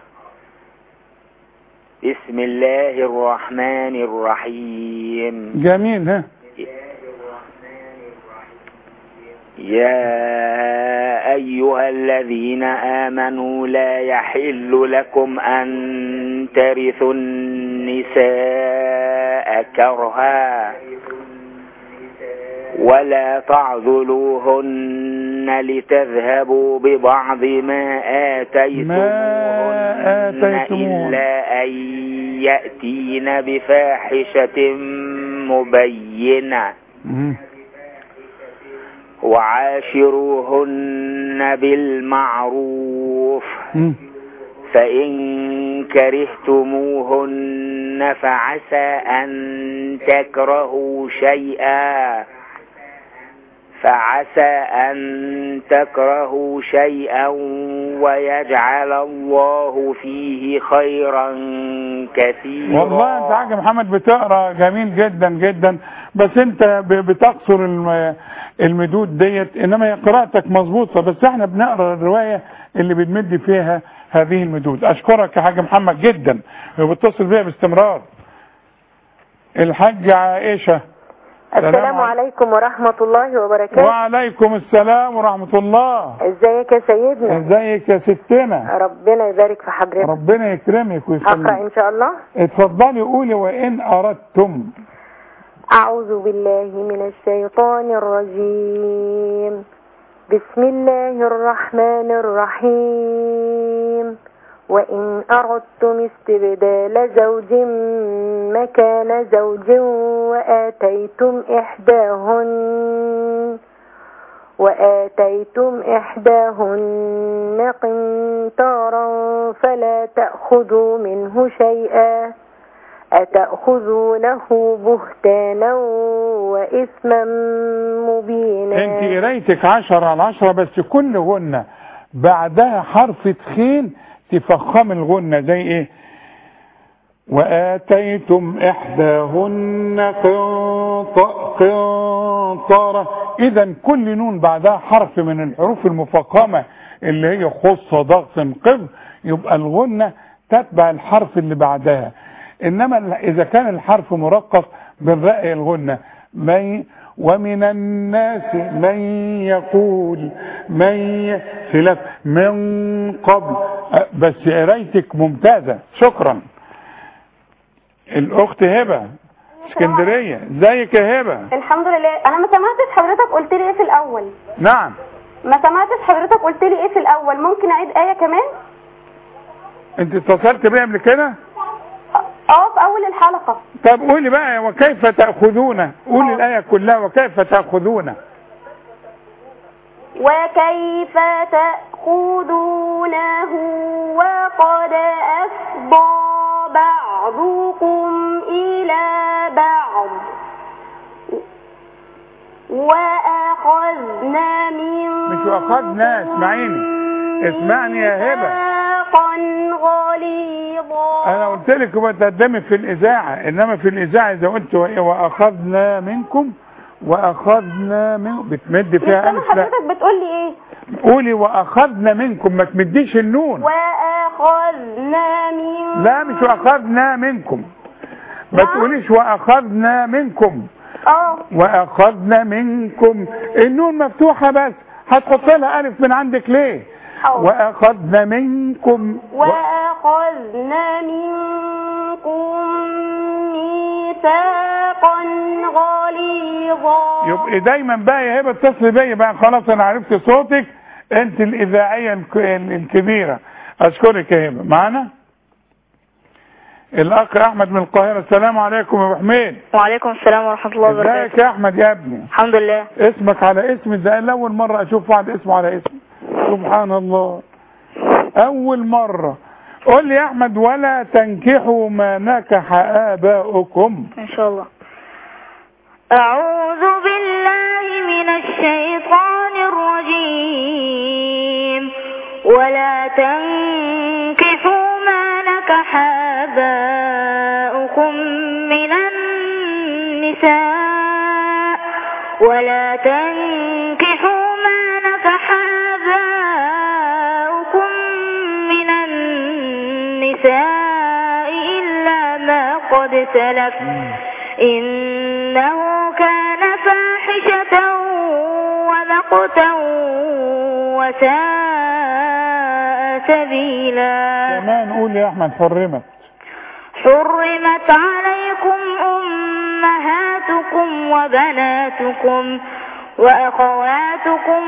Speaker 14: بسم الله الرحمن الرحيم
Speaker 2: جميل ها
Speaker 14: يا أيها الذين آمنوا لا يحل لكم أن ترثوا النساء كرها ولا تعذلوهن لتذهبوا ببعض ما آتيتموهن
Speaker 2: آتيتموهن.
Speaker 14: إلا أن يأتين بفاحشة مبينة
Speaker 2: مم.
Speaker 14: وعاشروهن بالمعروف
Speaker 2: مم.
Speaker 14: فإن كرهتموهن فعسى أن تكرهوا شيئا فعسى أن تكرهوا شيئا ويجعل الله فيه خيرا كثيرا
Speaker 2: والله انت حاج محمد بتقرا جميل جدا جدا بس انت ب- بتقصر الم- المدود ديت انما هي قراءتك مظبوطه بس احنا بنقرا الروايه اللي بنمد فيها هذه المدود اشكرك يا حاج محمد جدا وبتصل بيها باستمرار الحاج عائشه
Speaker 15: السلام عليكم ورحمة الله وبركاته
Speaker 2: وعليكم السلام ورحمه الله
Speaker 15: ازيك يا سيدنا
Speaker 2: ازيك يا ستنا
Speaker 15: ربنا يبارك في حضرتك
Speaker 2: ربنا يكرمك
Speaker 15: اقرأ
Speaker 2: ويسلمك
Speaker 15: ان شاء الله
Speaker 2: اتفضلي قولي وان اردتم
Speaker 15: أعوذ بالله من الشيطان الرجيم بسم الله الرحمن الرحيم وإن أردتم استبدال زوج مكان زوج وآتيتم إحداهن وآتيتم إحداهن قنطارا فلا تأخذوا منه شيئا أتأخذونه بهتانا وإثما مبينا
Speaker 2: انت قرايتك عشرة على عشرة بس كل غنة بعدها حرف تخين تفخم الغنة زي ايه وآتيتم إحداهن قنط- قنطرة إذا كل نون بعدها حرف من الحروف المفخمة اللي هي خص ضغط قذ يبقى الغنة تتبع الحرف اللي بعدها إنما ال- إذا كان الحرف مرقق بنرقق الغنة من ومن الناس من يقول من ي- خلاف من قبل أه، بس قرايتك ممتازة شكرا الاخت هبه اسكندريه ازيك يا هبه
Speaker 16: الحمد لله انا ما سمعتش حضرتك قلت لي ايه في الاول
Speaker 2: نعم
Speaker 16: ما سمعتش حضرتك قلت لي ايه في الاول ممكن اعيد ايه كمان
Speaker 2: انت اتصلت بيا قبل كده
Speaker 16: اه في اول الحلقة
Speaker 2: طب قولي بقى وكيف تأخذون قولي الآية كلها وكيف تأخذون
Speaker 16: وكيف تأخذونه وقد أفضى بعضكم إلى بعض وأخذنا من
Speaker 2: مش وأخذنا اسمعيني اسمعني يا هبة
Speaker 16: ميثاقا غليظا
Speaker 2: أنا قلت لك ما تقدمي في الإذاعة إنما في الإذاعة إذا قلت وأخذنا منكم وأخذنا من بتمد
Speaker 16: مش
Speaker 2: فيها
Speaker 16: سامع
Speaker 2: ألف لا
Speaker 16: حضرتك بتقول لي ايه
Speaker 2: قولي وأخذنا منكم ما تمديش النون
Speaker 16: وأخذنا من
Speaker 2: لا مش وأخذنا منكم ما تقوليش وأخذنا منكم
Speaker 16: اه
Speaker 2: وأخذنا منكم النون مفتوحة بس هتحط لها ألف من عندك ليه
Speaker 16: حاضر.
Speaker 2: وأخذنا منكم و...
Speaker 16: وأخذنا منكم ميثاقا غليظا
Speaker 2: يبقى دايما بقى يا هبه اتصل بيا بقى خلاص انا عرفت صوتك انت الاذاعيه الك- الكبيره اشكرك يا هبه معانا الاخ احمد من القاهره السلام عليكم يا ابو حميد
Speaker 17: وعليكم السلام ورحمة الله وبركاته
Speaker 2: ازيك يا احمد يا ابني
Speaker 17: الحمد لله
Speaker 2: اسمك على اسم ده أنا اول مره اشوف واحد اسمه على اسم سبحان الله اول مره قول لي يا احمد ولا تنكحوا ما نكح اباؤكم
Speaker 17: إن شاء الله أعوذ بالله من الشيطان الرجيم ولا تنكحوا ما نكح آباؤكم من النساء ولا تنكحوا ما نكح آباؤكم من النساء إلا ما قد سلف إنه كان فاحشة ومقتا وساء سبيلا
Speaker 2: كمان قول يا احمد حرمت
Speaker 17: حرمت عليكم أمهاتكم وبناتكم وأخواتكم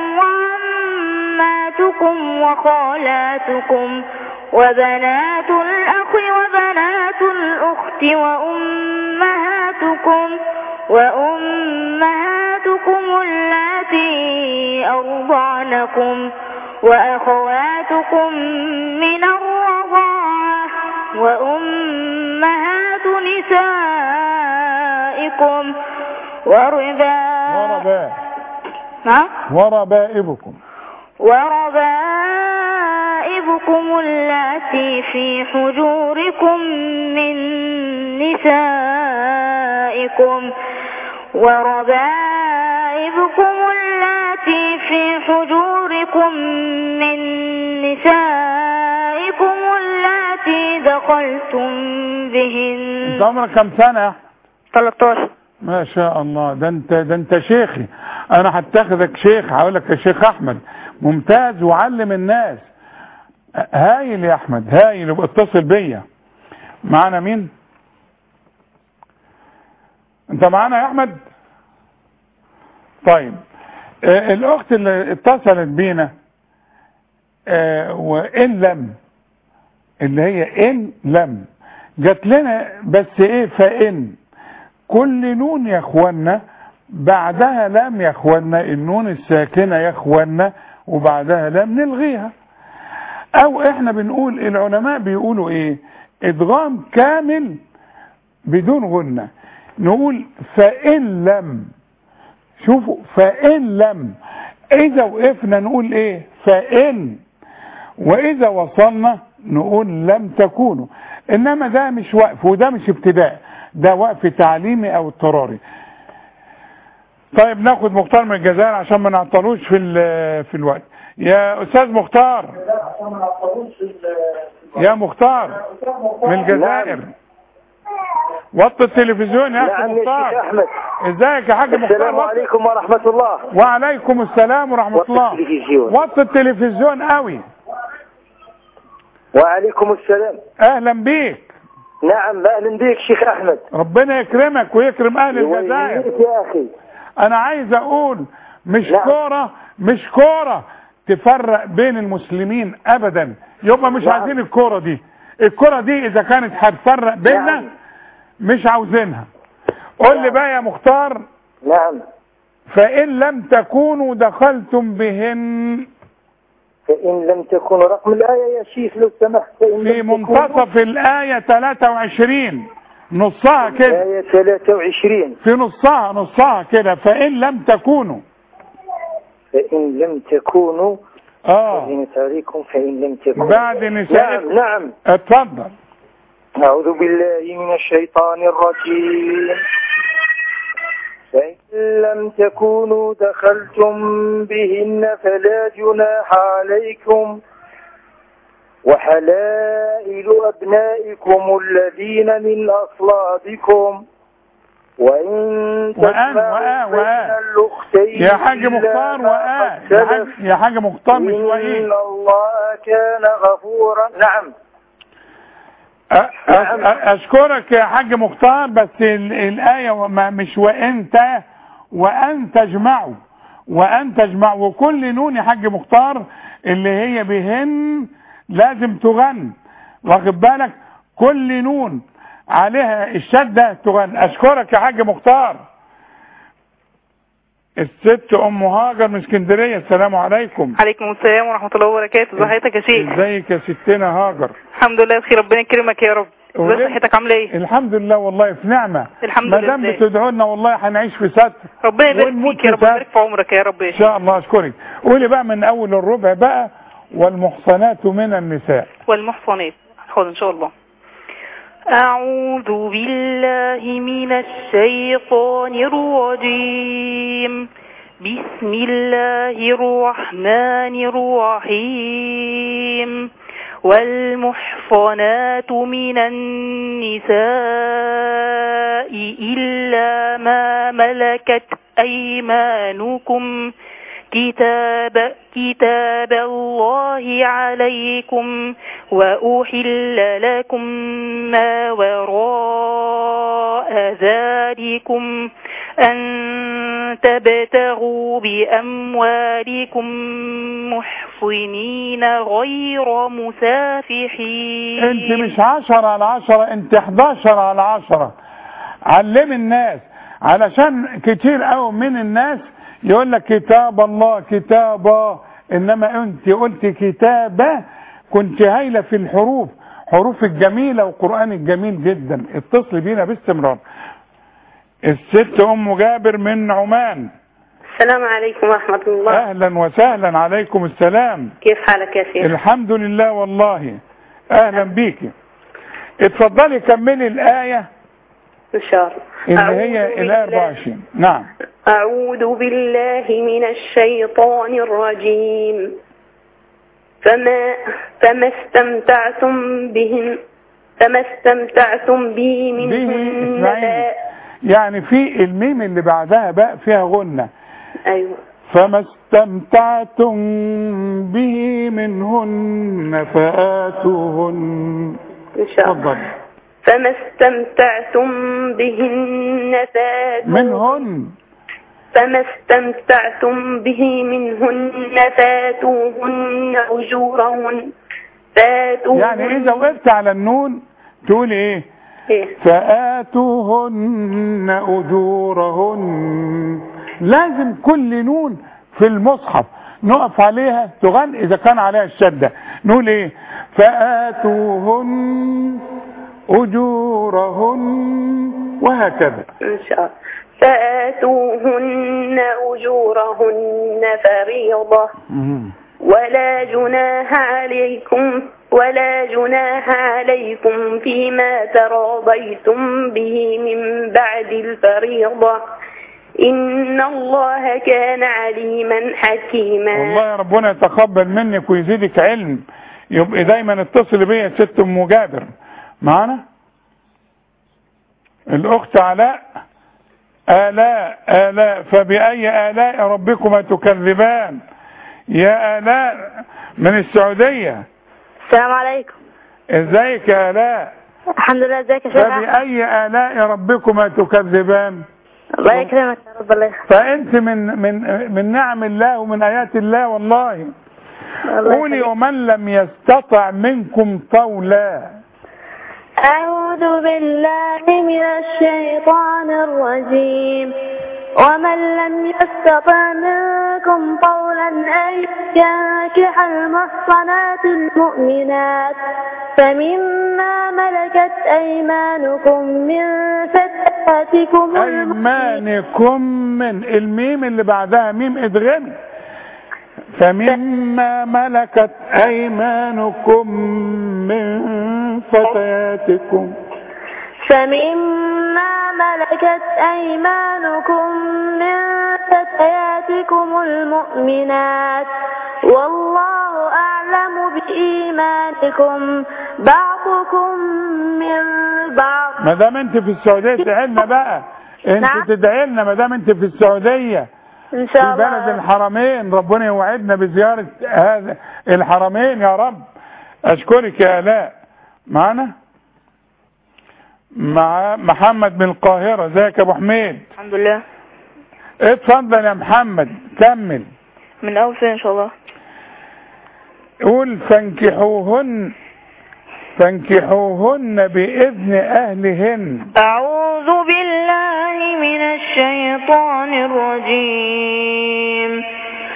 Speaker 17: وعماتكم وخالاتكم وبنات الأخ وبنات الأخت وأمهاتكم وأمهاتكم اللاتي أرضعنكم وأخواتكم من الرضاعة وأمهات نسائكم وربا
Speaker 2: ورباء
Speaker 17: نعم
Speaker 2: وربائبكم
Speaker 17: وربائبكم اللاتي في حجوركم من نسائكم وربائبكم اللاتي في حجوركم من نسائكم اللاتي دخلتم بهن
Speaker 2: انت عمرك كم سنه يا احمد
Speaker 17: 13
Speaker 2: ما شاء الله ده انت ده انت شيخي انا هتاخدك شيخ هقول لك يا شيخ احمد ممتاز وعلم الناس هايل يا احمد هايل يبقى اتصل بيا معانا مين انت معانا يا احمد طيب آه الاخت اللي اتصلت بينا آه وان لم اللي هي ان لم جات لنا بس ايه فان كل نون يا اخوانا بعدها لام يا اخوانا النون الساكنه يا اخوانا وبعدها لام نلغيها او احنا بنقول العلماء بيقولوا ايه ادغام كامل بدون غنة نقول فإن لم شوفوا فإن لم إذا وقفنا نقول إيه فإن وإذا وصلنا نقول لم تكونوا إنما ده مش وقف وده مش ابتداء ده وقف تعليمي أو اضطراري طيب ناخد مختار من الجزائر عشان ما نعطلوش في ال- في الوقت يا أستاذ مختار يا مختار من الجزائر وطي التلفزيون يا اخي
Speaker 18: نعم يا شيخ
Speaker 2: مختار
Speaker 18: احمد
Speaker 2: ازيك يا حاج مختار
Speaker 18: السلام
Speaker 2: وطي-
Speaker 18: عليكم ورحمة الله
Speaker 2: وعليكم السلام ورحمة
Speaker 18: وطي
Speaker 2: الله
Speaker 18: التلفزيون.
Speaker 2: وطي التلفزيون قوي
Speaker 18: وعليكم السلام
Speaker 2: اهلا بيك
Speaker 18: نعم اهلا بك شيخ احمد
Speaker 2: ربنا يكرمك ويكرم اهل الجزائر
Speaker 18: ويهنيك يا اخي
Speaker 2: انا عايز اقول مش
Speaker 18: نعم.
Speaker 2: كورة مش كورة تفرق بين المسلمين ابدا يبقى مش
Speaker 18: نعم.
Speaker 2: عايزين الكورة دي الكرة دي اذا كانت هتفرق بيننا مش عاوزينها قول لي بقى يا مختار
Speaker 18: نعم
Speaker 2: فإن لم تكونوا دخلتم بهن
Speaker 18: فإن لم تكونوا رقم الآية يا شيخ لو سمحت فإن
Speaker 2: في
Speaker 18: لم تكونوا-
Speaker 2: منتصف الآية 23 نصها كده
Speaker 18: آية 23
Speaker 2: في نصها نصها كده فإن لم تكونوا
Speaker 18: فإن لم تكونوا
Speaker 2: اه
Speaker 18: أذنت عليكم فإن لم تكونوا
Speaker 2: بعد نسائكم
Speaker 18: نعم نعم
Speaker 2: اتفضل
Speaker 18: أعوذ بالله من الشيطان الرجيم فإن لم تكونوا دخلتم بهن فلا جناح عليكم وحلائل أبنائكم الذين من أصلابكم وإن
Speaker 2: وآن
Speaker 18: تجمعوا
Speaker 2: وآن
Speaker 18: بين
Speaker 2: وآن
Speaker 18: الأختين
Speaker 2: يا حاج
Speaker 18: إلا
Speaker 2: مختار
Speaker 18: ما
Speaker 2: وآن
Speaker 18: قد
Speaker 2: يا حاج,
Speaker 18: سلف
Speaker 2: يا حاج مختار مش
Speaker 18: إن
Speaker 2: وإيه
Speaker 18: الله كان غفورا نعم
Speaker 2: أ- أ- أ- اشكرك يا حاج مختار بس ال- الايه وما مش وانت وان تجمعوا وان تجمعوا وكل نون يا حاج مختار اللي هي بهن لازم تغن واخد بالك كل نون عليها الشده تغن اشكرك يا حاج مختار الست ام هاجر من اسكندريه السلام عليكم
Speaker 19: عليكم السلام ورحمة الله وبركاته ازي حضرتك يا شيخ
Speaker 2: ازيك يا ستنا هاجر
Speaker 19: الحمد لله بخير ربنا يكرمك يا رب ازي
Speaker 2: وليه؟
Speaker 19: صحتك عامله ايه
Speaker 2: الحمد لله والله في نعمة
Speaker 19: الحمد
Speaker 2: ما دام
Speaker 19: لله.
Speaker 2: بتدعوا لنا والله هنعيش في ستر
Speaker 19: ربنا يبارك
Speaker 2: ونموت
Speaker 19: فيك يا رب
Speaker 2: في ستر.
Speaker 19: ويبارك في عمرك يا رب يا
Speaker 2: ان
Speaker 19: شيخ
Speaker 2: شاء الله اشكرك قولي بقى من اول الربع بقى والمحصنات من النساء
Speaker 19: والمحصنات حاضر ان شاء الله أعوذ بالله من الشيطان الرجيم بسم الله الرحمن الرحيم والمحصنات من النساء إلا ما ملكت أيمانكم كتاب كتاب الله عليكم وأحل لكم ما وراء ذلكم أن تبتغوا بأموالكم محصنين غير مسافحين
Speaker 2: انت مش عشرة على عشرة انت 11 على عشرة علم الناس علشان كتير قوي من الناس يقول لك كتاب الله كتابة انما انت قلت كتابة كنت هايلة في الحروف حروف الجميلة وقرآن الجميل جدا اتصل بينا باستمرار الست ام جابر من عمان
Speaker 20: السلام عليكم ورحمة الله
Speaker 2: اهلا وسهلا عليكم السلام
Speaker 20: كيف حالك يا شيخ
Speaker 2: الحمد لله والله اهلا بيكي اتفضلي كملي الايه
Speaker 20: إن شاء الله
Speaker 2: اللي هي
Speaker 20: أعوذ
Speaker 2: الايه
Speaker 20: بالله-
Speaker 2: 24 نعم
Speaker 20: أعوذ بالله من الشيطان الرجيم فما فما استمتعتم بهن فما استمتعتم به
Speaker 2: به
Speaker 20: منهن
Speaker 2: اسمعيني يعني في الميم اللي بعدها بقى فيها غنة
Speaker 20: أيوة
Speaker 2: فما استمتعتم به منهن فآتوهن
Speaker 20: إن شاء الله
Speaker 2: اتفضل
Speaker 20: فما استمتعتم بهن فاتوا
Speaker 2: منهن
Speaker 20: فما استمتعتم به منهن فاتوهن أجورهن فاتوهن
Speaker 2: يعني اذا وقفت على النون تقول ايه
Speaker 20: إيه؟
Speaker 2: فآتوهن أجورهن لازم كل نون في المصحف نقف عليها تغن إذا كان عليها الشدة نقول إيه فآتوهن أجورهن وهكذا
Speaker 20: إن شاء الله فآتوهن أجورهن فريضة ولا جناح عليكم ولا جناح عليكم فيما تراضيتم به من بعد الفريضة إن الله كان عليما حكيما
Speaker 2: والله يا ربنا يتقبل منك ويزيدك علم يبقى دايما اتصل بيا يا ست ام جابر معانا الاخت علاء آلاء آلاء فبأي آلاء ربكما تكذبان يا آلاء من السعودية
Speaker 16: السلام عليكم
Speaker 2: ازيك يا آلاء
Speaker 16: الحمد لله ازيك يا شيخ أحمد؟
Speaker 2: فبأي آلاء ربكما تكذبان
Speaker 16: الله يكرمك يا رب الله يخليك
Speaker 2: فأنت من من من نعم الله ومن آيات الله والله
Speaker 16: الله
Speaker 2: قولي
Speaker 16: يخليك.
Speaker 2: ومن لم يستطع منكم طولا
Speaker 10: أعوذ بالله من الشيطان الرجيم ومن لم يستطع منكم قولا أن ينكح المحصنات المؤمنات فمما ملكت أيمانكم من فتياتكم
Speaker 2: أيمانكم من الميم اللي بعدها ميم ادغامي فمما ملكت أيمانكم من فتياتكم
Speaker 10: فمما ملكت أيمانكم من فتياتكم المؤمنات والله أعلم بإيمانكم بعضكم من بعض
Speaker 2: ما دام انت في السعودية ادعي لنا بقى انت
Speaker 10: نعم.
Speaker 2: تدعي لنا ما دام انت في السعودية
Speaker 10: إن شاء
Speaker 2: في بلد
Speaker 10: الله
Speaker 2: الحرمين ربنا يوعدنا بزيارة هذا الحرمين يا رب أشكرك يا آلاء معنا مع محمد من القاهرة ازيك يا أبو حميد
Speaker 19: الحمد لله
Speaker 2: اتفضل يا محمد كمل
Speaker 19: من أول فين إن شاء الله
Speaker 2: قول فانكحوهن فانكحوهن بإذن أهلهن
Speaker 17: أعوذ بالله من الشيطان الرجيم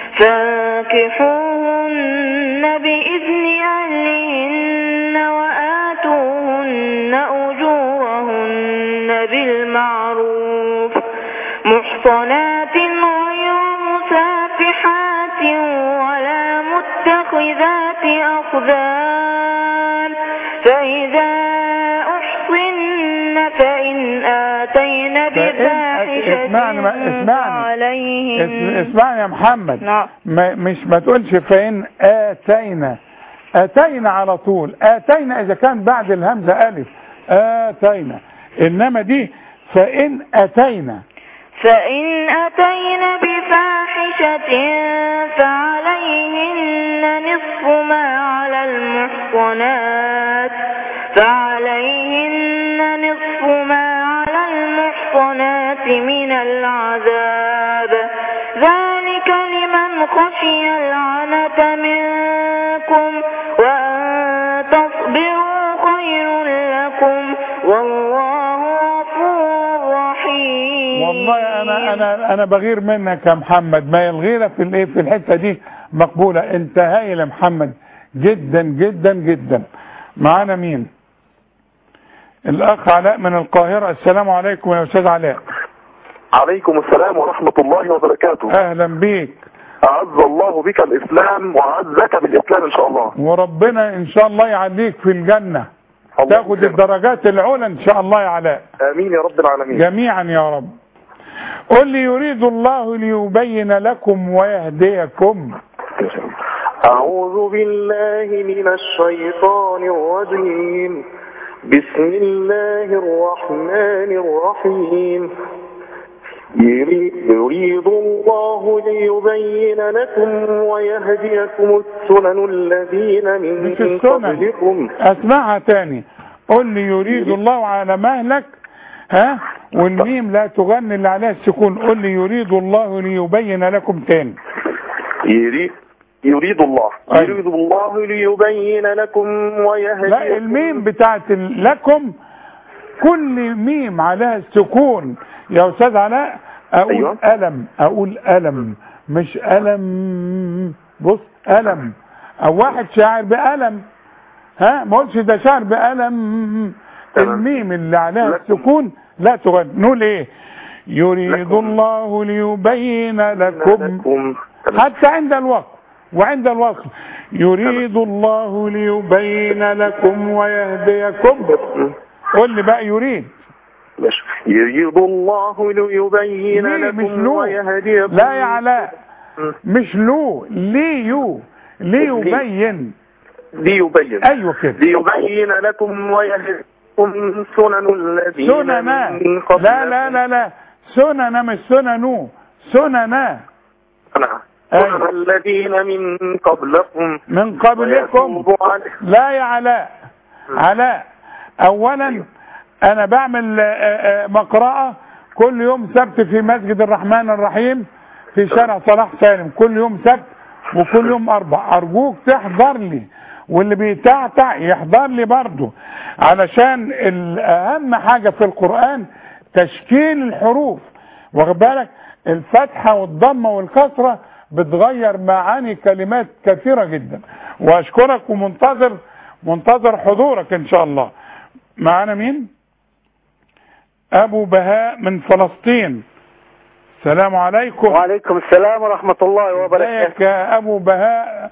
Speaker 17: فانكحوهن بإذن أهلهن وآتوهن أجورهن بالمعروف محصنات غير مسافحات ولا متخذات أخذان فإذا أحصن فإن آتين بفاحشة
Speaker 2: اسمعني اسمعني
Speaker 17: عليهن
Speaker 2: اس- اسمعني يا محمد
Speaker 19: نعم
Speaker 2: ما مش ما تقولش فإن آتينا آتينا على طول آتينا إذا كان بعد الهمزة ألف آتينا إنما دي فإن أتينا
Speaker 17: فإن أتين بفاحشة فعليهن نصف ما على المحصنات فعليهن نصف ما على المحصنات من العذاب ذلك لمن خشي العنة منكم وأن تصبروا خير لكم والله غفور رحيم
Speaker 2: والله أنا أنا أنا بغير منك يا محمد ما الغيرة في الإيه في الحتة دي مقبولة أنت هايل يا محمد جدا جدا جدا معانا مين؟ الأخ علاء من القاهرة السلام عليكم يا أستاذ علاء
Speaker 21: عليكم السلام ورحمة الله وبركاته
Speaker 2: أهلا بيك
Speaker 21: أعز الله بك الإسلام وأعزك بالإسلام إن شاء الله
Speaker 2: وربنا ان شاء الله يعليك في الجنة تاخد الدرجات العلى ان شاء الله يا علاء
Speaker 21: آمين يا رب العالمين
Speaker 2: جميعا يا رب قل لي يريد الله ليبين لكم ويهديكم
Speaker 21: أعوذ بالله من الشيطان الرجيم بسم الله الرحمن الرحيم يري- يريد الله ليبين لكم ويهديكم السنن الذين من
Speaker 2: مش السنن
Speaker 21: قبلكم
Speaker 2: اسمعها تاني قل لي يريد الله على مهلك ها والميم لا تغني اللي عليها السكون قل لي يريد الله ليبين لكم تاني
Speaker 21: يريد يريد الله
Speaker 2: أيوة.
Speaker 21: يريد الله ليبين لكم ويهديكم
Speaker 2: لا الميم بتاعت ال- لكم كل ميم عليها السكون يا استاذ علاء اقول
Speaker 21: أيوة.
Speaker 2: ألم اقول ألم مش ألم بص ألم او واحد شاعر بألم ها ما قلتش ده شاعر بألم
Speaker 21: تمام.
Speaker 2: الميم اللي عليها
Speaker 21: لكم.
Speaker 2: السكون لا تغني نقول ايه يريد
Speaker 21: لكم.
Speaker 2: الله ليبين لكم
Speaker 21: لكم
Speaker 2: حتى عند الوقف وعند الوصف يريد الله ليبين لكم ويهديكم قل لي بقى يريد
Speaker 21: ماشي. يريد الله ليبين
Speaker 2: ليه مش
Speaker 21: لكم
Speaker 2: لو
Speaker 21: ويهديكم
Speaker 2: لا يا علاء مش لو ليو ليبين
Speaker 21: ليبين
Speaker 2: ايوه كده
Speaker 21: ليبين لكم ويهديكم سنن الذين
Speaker 2: سننا
Speaker 21: من قبلكم
Speaker 2: لا لا لا لا سننا مش سننو سننا
Speaker 21: نعم.
Speaker 2: أيوة.
Speaker 21: سنن الذين من قبلكم
Speaker 2: من قبلكم
Speaker 21: ويتوب عليكم.
Speaker 2: لا يا علاء علاء اولا انا بعمل آه، آه، مقرأة كل يوم سبت في مسجد الرحمن الرحيم في شارع صلاح سالم كل يوم سبت وكل يوم اربع ارجوك تحضر لي واللي بيتعتع يحضر لي برضه علشان ال- اهم حاجه في القران تشكيل الحروف واخد بالك الفتحه والضمه والكسره بتغير معاني كلمات كثيره جدا واشكرك ومنتظر منتظر حضورك ان شاء الله معانا مين ابو بهاء من فلسطين السلام عليكم
Speaker 1: وعليكم السلام ورحمة الله وبركاته
Speaker 2: ازيك يا ابو بهاء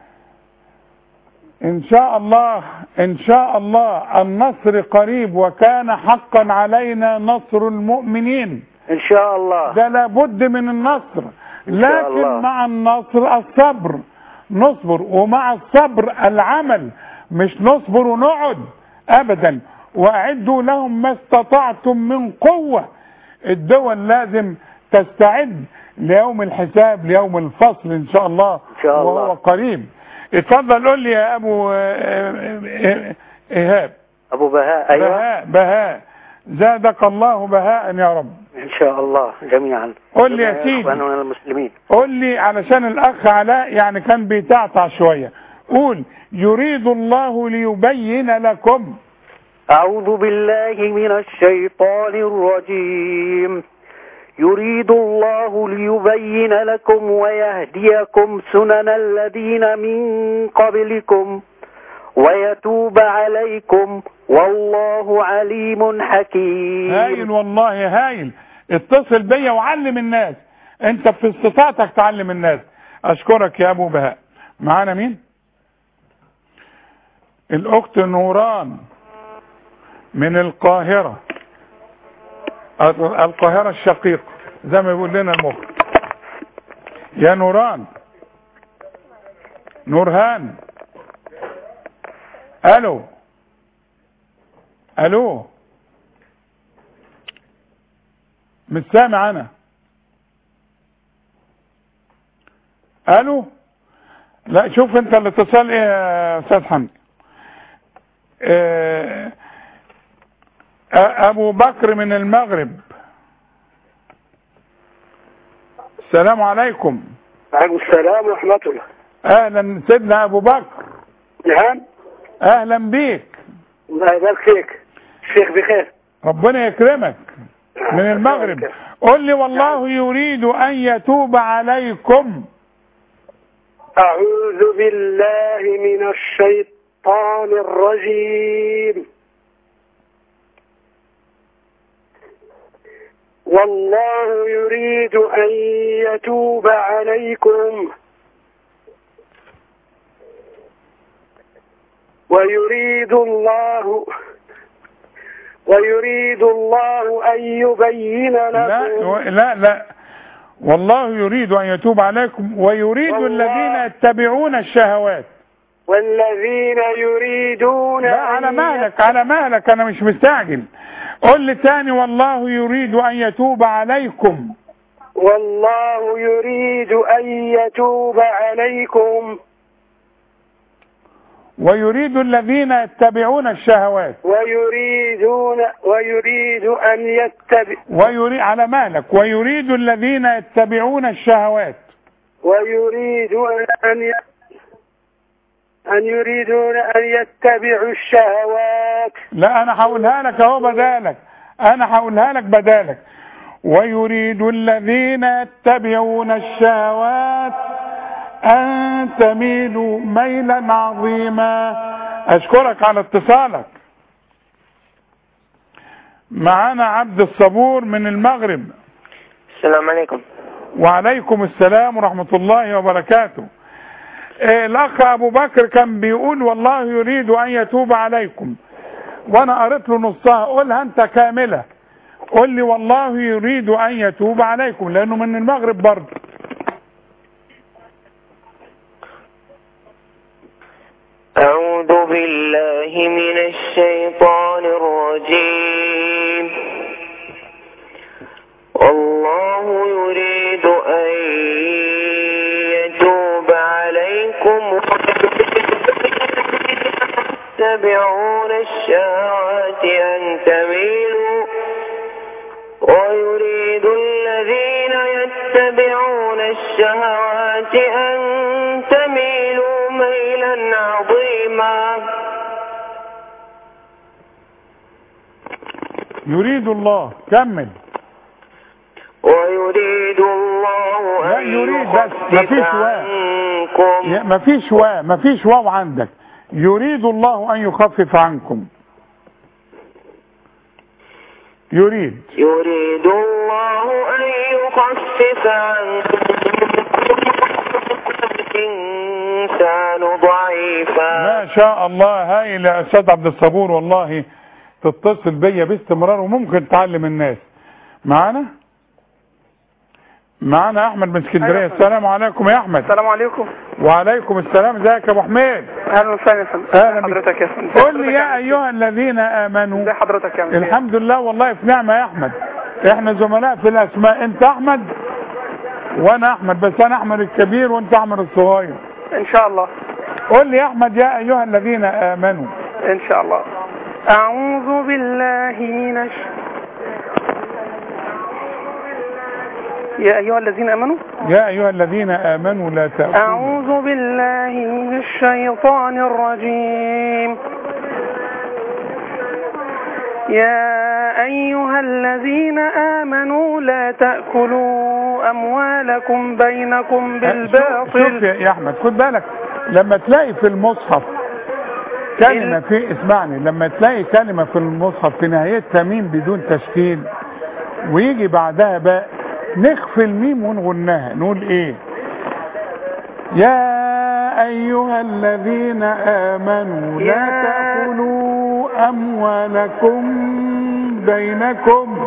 Speaker 2: ان شاء الله ان شاء الله النصر قريب وكان حقا علينا نصر المؤمنين
Speaker 1: إن شاء الله
Speaker 2: ده لابد من النصر لكن
Speaker 1: الله.
Speaker 2: مع النصر الصبر نصبر ومع الصبر العمل مش نصبر ونقعد ابدا واعدوا لهم ما استطعتم من قوة الدول لازم تستعد ليوم الحساب ليوم الفصل ان شاء الله
Speaker 1: إن شاء الله.
Speaker 2: وهو قريب اتفضل قول لي يا ابو آه، آه، ايهاب
Speaker 1: أبو بهاء أيوة
Speaker 2: بهاء بهاء زادك الله بهاء يا رب
Speaker 1: إن شاء الله جميعا
Speaker 2: قول لي يا سيدي
Speaker 1: إخواننا المسلمين
Speaker 2: قول لي علشان الاخ علاء يعني كان بيتعطع شوية قول يريد الله ليبين لكم
Speaker 1: أعوذ بالله من الشيطان الرجيم يريد الله ليبين لكم ويهديكم سنن الذين من قبلكم ويتوب عليكم والله عليم حكيم
Speaker 2: هايل والله هايل اتصل بيا وعلم الناس انت في استطاعتك تعلم الناس اشكرك يا ابو بهاء معانا مين الاخت نوران من القاهرة القاهرة الشقيق زي ما يقول لنا المخ يا نوران نورهان الو الو مش سامع انا الو لا شوف انت الاتصال ايه يا استاذ حمدي اه ابو بكر من المغرب السلام عليكم
Speaker 22: وعليكم السلام ورحمة الله
Speaker 2: اهلا سيدنا ابو بكر
Speaker 22: نعم
Speaker 2: اهلا بيك
Speaker 22: الله يبارك فيك الشيخ بخير
Speaker 2: ربنا يكرمك من المغرب قل لي والله يريد ان يتوب عليكم
Speaker 22: أعوذ بالله من الشيطان الرجيم والله يريد أن يتوب عليكم ويريد الله ويريد الله أن يبين
Speaker 2: لا
Speaker 22: لكم
Speaker 2: لا لا والله يريد ان يتوب عليكم ويريد
Speaker 22: والله-
Speaker 2: الذين يتبعون الشهوات
Speaker 22: والذين يريدون
Speaker 2: لا على مهلك على مهلك انا مش مستعجل قل لي تاني والله يريد ان يتوب عليكم
Speaker 22: والله يريد أن يتوب عليكم
Speaker 2: ويريد الذين يتبعون الشهوات
Speaker 22: ويريدون ويريد أن يتبع
Speaker 2: ويريد على مهلك ويريد الذين يتبعون الشهوات
Speaker 22: ويريد أن ي... أن يريدون أن يتبعوا الشهوات
Speaker 2: لا انا هقولها لك اهو بدالك انا هقولها لك بدالك ويريد الذين يتبعون الشهوات ان تميلوا ميلا عظيما اشكرك على اتصالك معانا عبد الصبور من المغرب
Speaker 12: السلام عليكم
Speaker 2: وعليكم السلام ورحمة الله وبركاته آه، الاخ ابو بكر كان بيقول والله يريد ان يتوب عليكم وانا قريت له نصها قولها انت كاملة قول لي والله يريد ان يتوب عليكم لانه من المغرب برضه
Speaker 6: أعوذ بالله من الشيطان الرجيم والله يريد أن يتوب عليكم تتبعون الشهوات أن تميلوا ويريد الذين يتبعون الشهوات أن تميلوا ميلا عظيما
Speaker 2: يريد الله كمل
Speaker 6: ويريد الله
Speaker 2: لا
Speaker 6: أن
Speaker 2: يريد بس
Speaker 6: يخفف
Speaker 2: مفيش واو
Speaker 6: عنكم
Speaker 2: يا- مفيش واو مفيش واو عندك يريد الله ان يخفف عنكم يريد
Speaker 6: يريد الله أن يخفف عنكم الإنسان ضعيفا
Speaker 2: ما شاء الله هايل يا استاذ عبد الصبور والله تتصل بيا باستمرار وممكن تعلم الناس معانا معانا احمد من اسكندريه السلام عليكم يا احمد
Speaker 5: السلام عليكم
Speaker 2: وعليكم السلام ازيك يا ابو حميد
Speaker 5: اهلا وسهلا يا فندم
Speaker 2: اهلا بك.
Speaker 5: حضرتك يا فندم
Speaker 2: قل لي يا ايها الذين امنوا
Speaker 5: ازي حضرتك يا فندم
Speaker 2: الحمد لله والله في نعمه يا احمد احنا زملاء في الاسماء انت احمد وانا احمد بس انا احمد الكبير وانت احمد الصغير
Speaker 5: ان شاء الله
Speaker 2: قل لي يا احمد يا ايها الذين امنوا
Speaker 5: ان شاء الله اعوذ بالله من الش... يا ايها الذين امنوا
Speaker 2: يا ايها الذين امنوا لا تاكلوا
Speaker 5: اعوذ بالله من الشيطان الرجيم يا أيها الذين آمنوا لا تأكلوا أموالكم بينكم
Speaker 2: شوف
Speaker 5: بالباطل
Speaker 2: يا يا احمد خد بالك لما تلاقي في المصحف كلمة في اسمعني لما تلاقي كلمة في المصحف في نهايتها ميم بدون تشكيل ويجي بعدها باء نخفي الميم ونغناها نقول ايه يا ايها الذين امنوا لا
Speaker 5: يا-
Speaker 2: تأكلوا اموالكم بينكم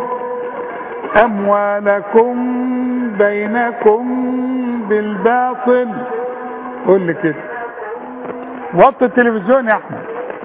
Speaker 2: اموالكم بينكم بالباطل قول لي كده وطي التلفزيون يا احمد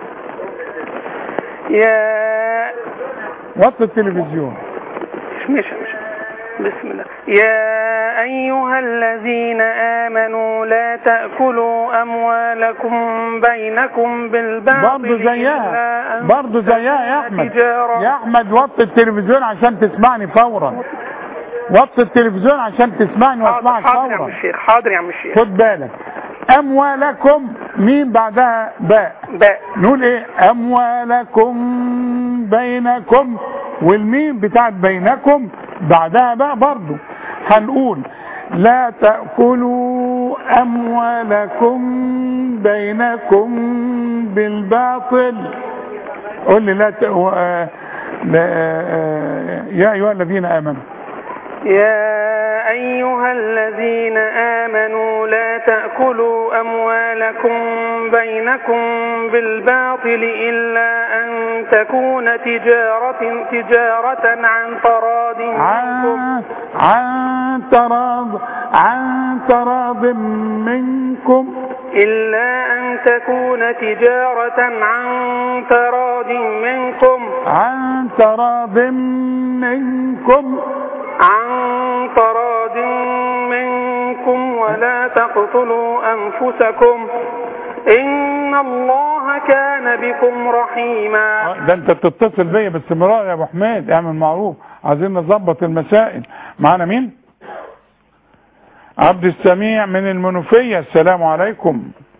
Speaker 5: يا
Speaker 2: وطي التلفزيون
Speaker 5: مش مش مش بسم الله يا أيها الذين آمنوا لا تأكلوا أموالكم بينكم بالباطل
Speaker 2: برضه زيها
Speaker 5: إلا أن
Speaker 2: برضه زيها يا احمد
Speaker 5: تجارة.
Speaker 2: يا احمد وطي التلفزيون عشان تسمعني فورا وطي التلفزيون عشان تسمعني واسمعك
Speaker 5: حاضر يا عم
Speaker 2: فورا
Speaker 5: الشيخ حاضر يا عم الشيخ
Speaker 2: خد بالك اموالكم مين بعدها باء
Speaker 5: باء
Speaker 2: نقول ايه اموالكم بينكم والميم بتاعت بينكم بعدها بقى برضو هنقول لا تأكلوا أموالكم بينكم بالباطل قول لي لا, ت... آه... لا آه... يا أيها الذين آمنوا
Speaker 5: يا أيها الذين آمنوا لا تأكلوا أموالكم بينكم بالباطل إلا أن تكون تجارة تجارة عن تراض منكم
Speaker 2: عن عن تراض عن تراض منكم
Speaker 5: إلا أن تكون تجارة عن تراض منكم
Speaker 2: عن تراض منكم
Speaker 5: عن تراض منكم ولا تقتلوا أنفسكم إن الله كان بكم رحيما
Speaker 2: ده انت بتتصل بيا باستمرار يا ابو حميد اعمل معروف عايزين نظبط المسائل معانا مين عبد السميع من المنوفية السلام عليكم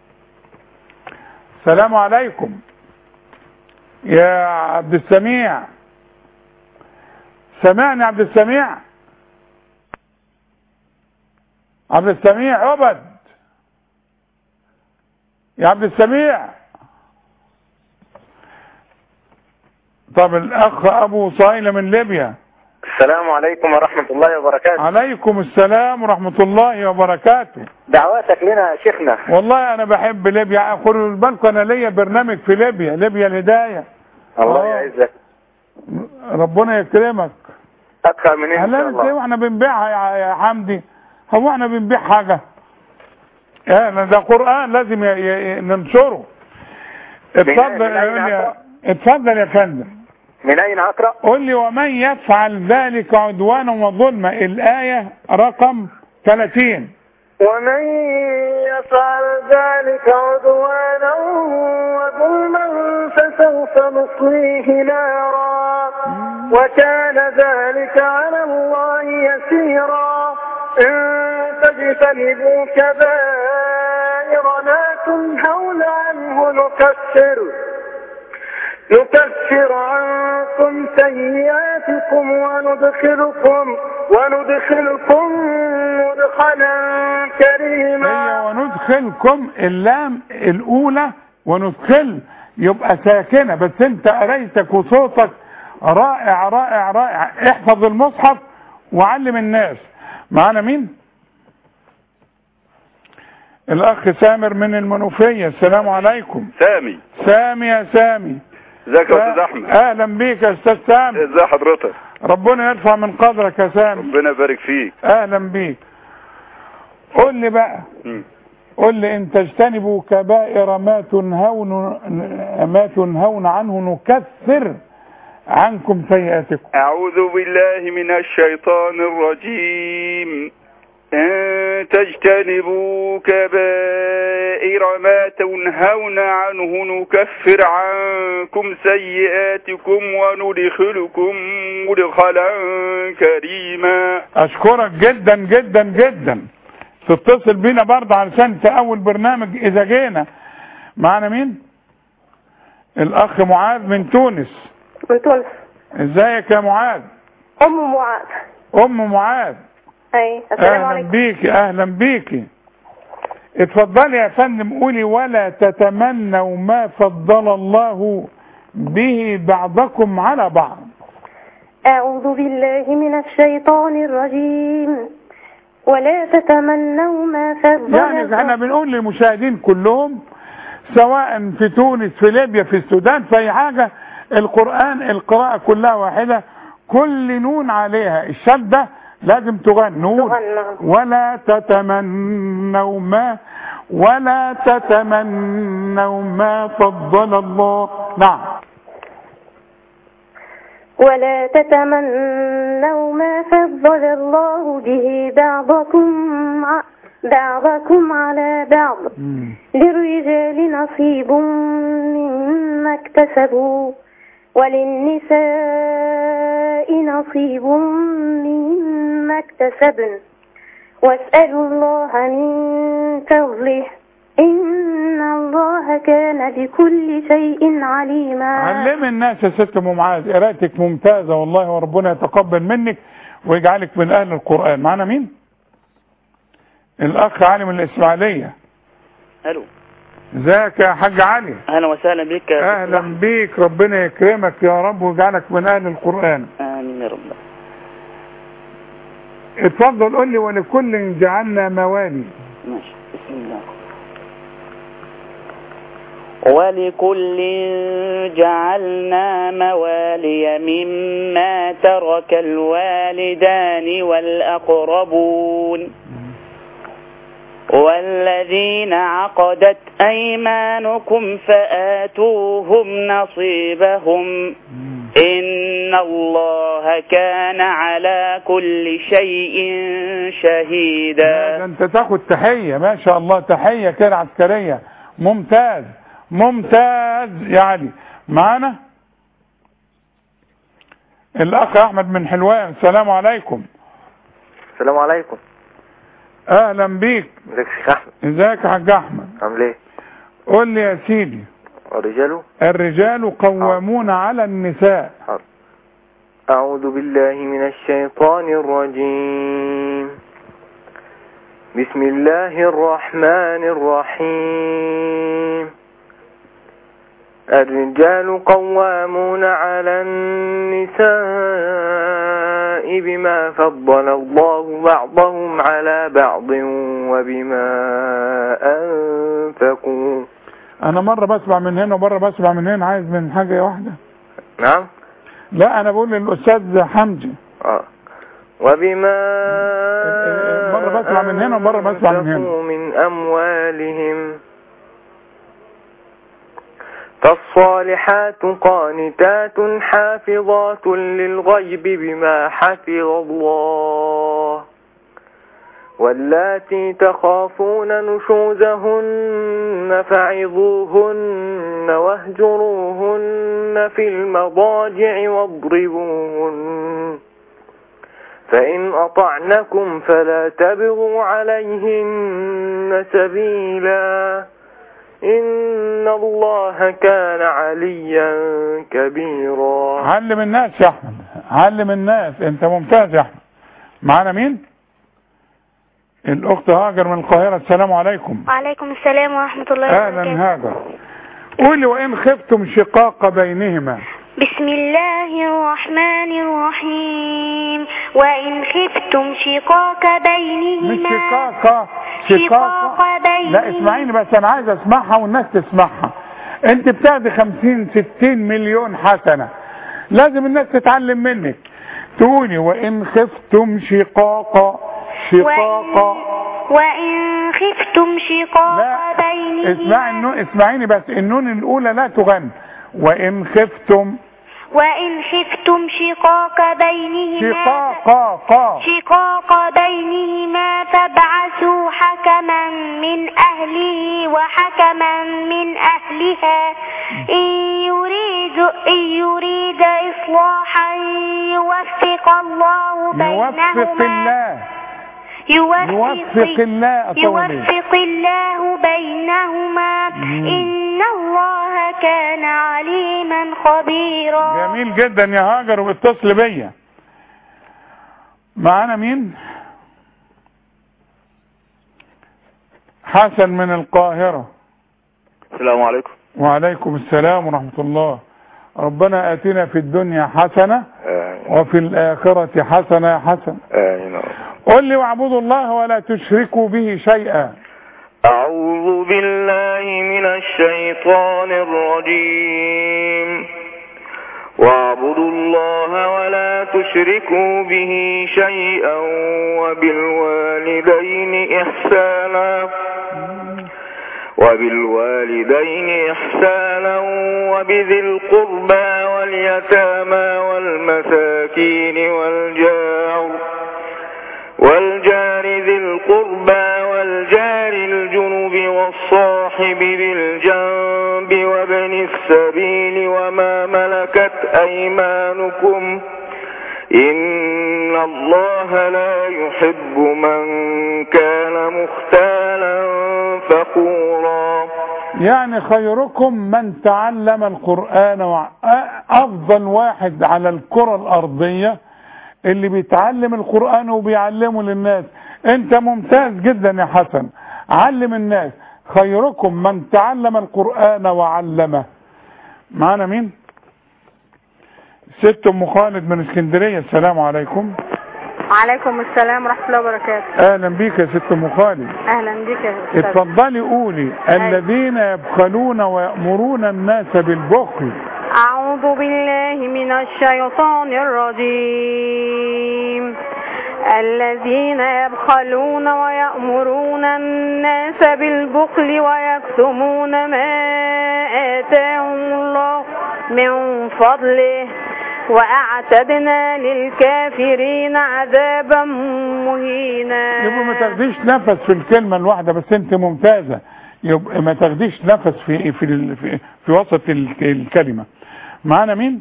Speaker 2: السلام عليكم يا عبد السميع سمعني عبد السميع عبد السميع عبد يا عبد السميع طب الاخ ابو صايله من ليبيا
Speaker 7: السلام عليكم ورحمة الله وبركاته
Speaker 2: عليكم السلام ورحمة الله وبركاته
Speaker 7: دعواتك لنا يا شيخنا
Speaker 2: والله انا بحب ليبيا خلوا بالكم انا ليا برنامج في ليبيا ليبيا الهداية
Speaker 7: الله
Speaker 2: آه.
Speaker 7: يعزك
Speaker 2: ربنا يكرمك
Speaker 7: أكثر من إيه إن
Speaker 2: هل
Speaker 7: شاء
Speaker 2: انت
Speaker 7: الله
Speaker 2: واحنا بنبيعها يا يا حمدي هو احنا بنبيع حاجة يعني ده قرآن لازم ي- ي- ننشره اتفضل
Speaker 7: من أين
Speaker 2: يا-
Speaker 7: أقرأ؟
Speaker 2: اتفضل يا فندم
Speaker 7: من أين أقرأ؟
Speaker 2: قل لي ومن يفعل ذلك عدوانا وظلما الآية رقم 30
Speaker 11: ومن يفعل ذلك عدوانا وظلما فسوف نصليه نارا وكان ذلك على الله يسيرا إن تجتنبوا كبائر ما تنهون عنه نكفر نكفر عنكم سيئاتكم وندخلكم وندخلكم مدخلا كريما
Speaker 2: هي وندخلكم اللام الأولى وندخل يبقى ساكنة بس انت قرايتك وصوتك رائع رائع رائع احفظ المصحف وعلم الناس معانا مين الاخ سامر من المنوفية السلام عليكم
Speaker 8: سامي
Speaker 2: سامي يا سامي
Speaker 8: ازيك يا استاذ احمد
Speaker 2: اهلا بيك يا استاذ سامي
Speaker 8: ازي حضرتك
Speaker 2: ربنا يرفع من قدرك يا سامي
Speaker 8: ربنا يبارك فيك
Speaker 2: اهلا بيك قول لي بقى
Speaker 8: مم.
Speaker 2: قل لي ان تجتنبوا كبائر ما تنهون ما تنهون عنه نكفر عنكم سيئاتكم
Speaker 8: أعوذ بالله من الشيطان الرجيم أن تجتنبوا كبائر ما تنهون عنه نكفر عنكم سيئاتكم وندخلكم مدخلا كريما
Speaker 2: اشكرك جدا جدا جدا تتصل بينا برضه علشان في اول برنامج اذا جينا معانا مين الاخ معاذ من تونس
Speaker 15: من تونس
Speaker 2: ازيك يا معاذ
Speaker 15: ام معاذ
Speaker 2: ام معاذ
Speaker 15: اي السلام
Speaker 2: اهلا
Speaker 15: عليكم
Speaker 2: بيكي اهلا بيكي اتفضلي يا فندم قولي ولا تتمنوا ما فضل الله به بعضكم على بعض
Speaker 15: أعوذ بالله من الشيطان الرجيم ولا تتمنوا ما فضل
Speaker 2: يعني احنا بنقول للمشاهدين كلهم سواء في تونس في ليبيا في السودان في اي حاجة القرآن القراءة كلها واحدة كل نون عليها الشدة لازم تغنى نون ولا تتمنوا ما ولا تتمنوا ما فضل الله نعم
Speaker 15: ولا تتمنوا ما فضل الله به بعضكم ع- بعضكم على بعض للرجال نصيب مما اكتسبوا وللنساء نصيب مما اكتسبن واسألوا الله من فضله إن الله كان بكل شيء عليما
Speaker 2: علم الناس يا ست ام معاذ قراءتك ممتازة والله وربنا يتقبل منك ويجعلك من اهل القرآن معنا مين الاخ علي من الاسماعيلية
Speaker 9: الو
Speaker 2: ازيك يا حاج علي
Speaker 9: اهلا وسهلا بك يا
Speaker 2: اهلا بيك ربنا يكرمك يا رب ويجعلك من اهل القرآن
Speaker 9: امين يا رب
Speaker 2: اتفضل قول لي ولكل جعلنا موالي
Speaker 9: ماشي بسم الله ولكل جعلنا موالي مما ترك الوالدان والأقربون والذين عقدت أيمانكم فآتوهم نصيبهم إن الله كان على كل شيء شهيدا
Speaker 2: ده انت تاخد تحية ما شاء الله تحية كده عسكرية ممتاز ممتاز يعني معانا الاخ احمد من حلوان السلام عليكم
Speaker 23: السلام عليكم
Speaker 2: اهلا بيك
Speaker 23: ازيك يا شيخ احمد
Speaker 2: ازيك يا حاج احمد
Speaker 23: عامل ايه
Speaker 2: قول لي يا سيدي
Speaker 23: الرجال
Speaker 2: الرجال قوامون على النساء
Speaker 23: أعوذ بالله من الشيطان الرجيم بسم الله الرحمن الرحيم الرجال قوامون على النساء بما فضل الله بعضهم على بعض وبما أنفقوا
Speaker 2: انا مرة بسمع من هنا ومرة بسمع من هنا عايز من حاجة واحدة
Speaker 23: نعم
Speaker 2: لا انا بقول للاستاذ حمدي
Speaker 23: آه. وبما
Speaker 2: مرة بسمع من هنا ومرة بسمع من هنا
Speaker 23: أنفقوا من أموالهم فالصالحات قانتات حافظات للغيب بما حفظ الله واللاتي تخافون نشوزهن فعظوهن واهجروهن في المضاجع واضربوهن فإن أطعنكم فلا تبغوا عليهن سبيلا إن الله كان عليا كبيرا
Speaker 2: علم الناس يا احمد علم الناس انت ممتاز يا احمد معانا مين الاخت هاجر من القاهره السلام عليكم
Speaker 10: وعليكم السلام ورحمة الله
Speaker 2: اهلا
Speaker 10: وبركاته
Speaker 2: هاجر قولي وان خفتم شقاق بينهما
Speaker 10: بسم الله الرحمن الرحيم وإن خفتم شقاق
Speaker 2: مش
Speaker 10: بينهما
Speaker 2: شقاقة
Speaker 10: شقاق بينهما
Speaker 2: لا اسمعيني بس انا عايز اسمعها والناس تسمعها انت بتاخدي خمسين ستين مليون حسنة لازم الناس تتعلم منك تقولي وان خفتم شقاق شقاق
Speaker 10: وإن خفتم شقاق بينهما
Speaker 2: اسمعي النون اسمعيني بس النون الاولى لا تغن وان خفتم
Speaker 10: وإن خفتم شقاق بينهما
Speaker 2: شقاق قا
Speaker 10: شقاق بينهما فابعثوا حكما من أهله وحكما من أهلها إن يريد إن يريد إصلاحا يوفق الله
Speaker 2: يوفق
Speaker 10: بينهما
Speaker 2: الله
Speaker 10: يوفق,
Speaker 2: يوفق الله أطولي.
Speaker 10: يوفق الله بينهما إن الله كان عليما خبيرا
Speaker 2: جميل جدا يا هاجر واتصل بيا معانا مين حسن من القاهرة
Speaker 3: السلام عليكم
Speaker 2: وعليكم السلام ورحمة الله ربنا آتنا في الدنيا حسنة وفي الآخرة حسنة يا حسن
Speaker 3: آمين
Speaker 2: قل لي واعبدوا الله ولا تشركوا به شيئا
Speaker 23: أعوذ بالله من الشيطان الرجيم واعبدوا الله ولا تشركوا به شيئا وبالوالدين إحسانا وبالوالدين إحسانا وبذي القربى واليتامى والمساكين والجار والجار ذي القربى والجار الجنب والصاحب بالجنب وابن السبيل وما ملكت أيمانكم إن الله لا يحب من كان مختالا فخورا
Speaker 2: يعني خيركم من تعلم القرآن وع- أفضل واحد على الكرة الأرضية اللي بيتعلم القرآن وبيعلمه للناس انت ممتاز جدا يا حسن علم الناس خيركم من تعلم القرآن وعلمه معانا مين ست ام خالد من اسكندرية السلام عليكم
Speaker 15: وعليكم السلام ورحمة الله وبركاته
Speaker 2: اهلا بيك يا ست ام خالد
Speaker 15: أهلا بك يا أستاذ
Speaker 2: اتفضلي قولي الذين يبخلون ويأمرون الناس بالبخل
Speaker 15: أعوذ بالله من الشيطان الرجيم الذين يبخلون ويأمرون الناس بالبخل ويكتمون ما آتاهم الله من فضله وأعتدنا للكافرين عذابا مهينا
Speaker 2: يبقى ما تاخديش نفس في الكلمة الواحدة بس انت ممتازة يبقى ما تاخديش نفس في في ال- في, في وسط ال- الكلمة معانا مين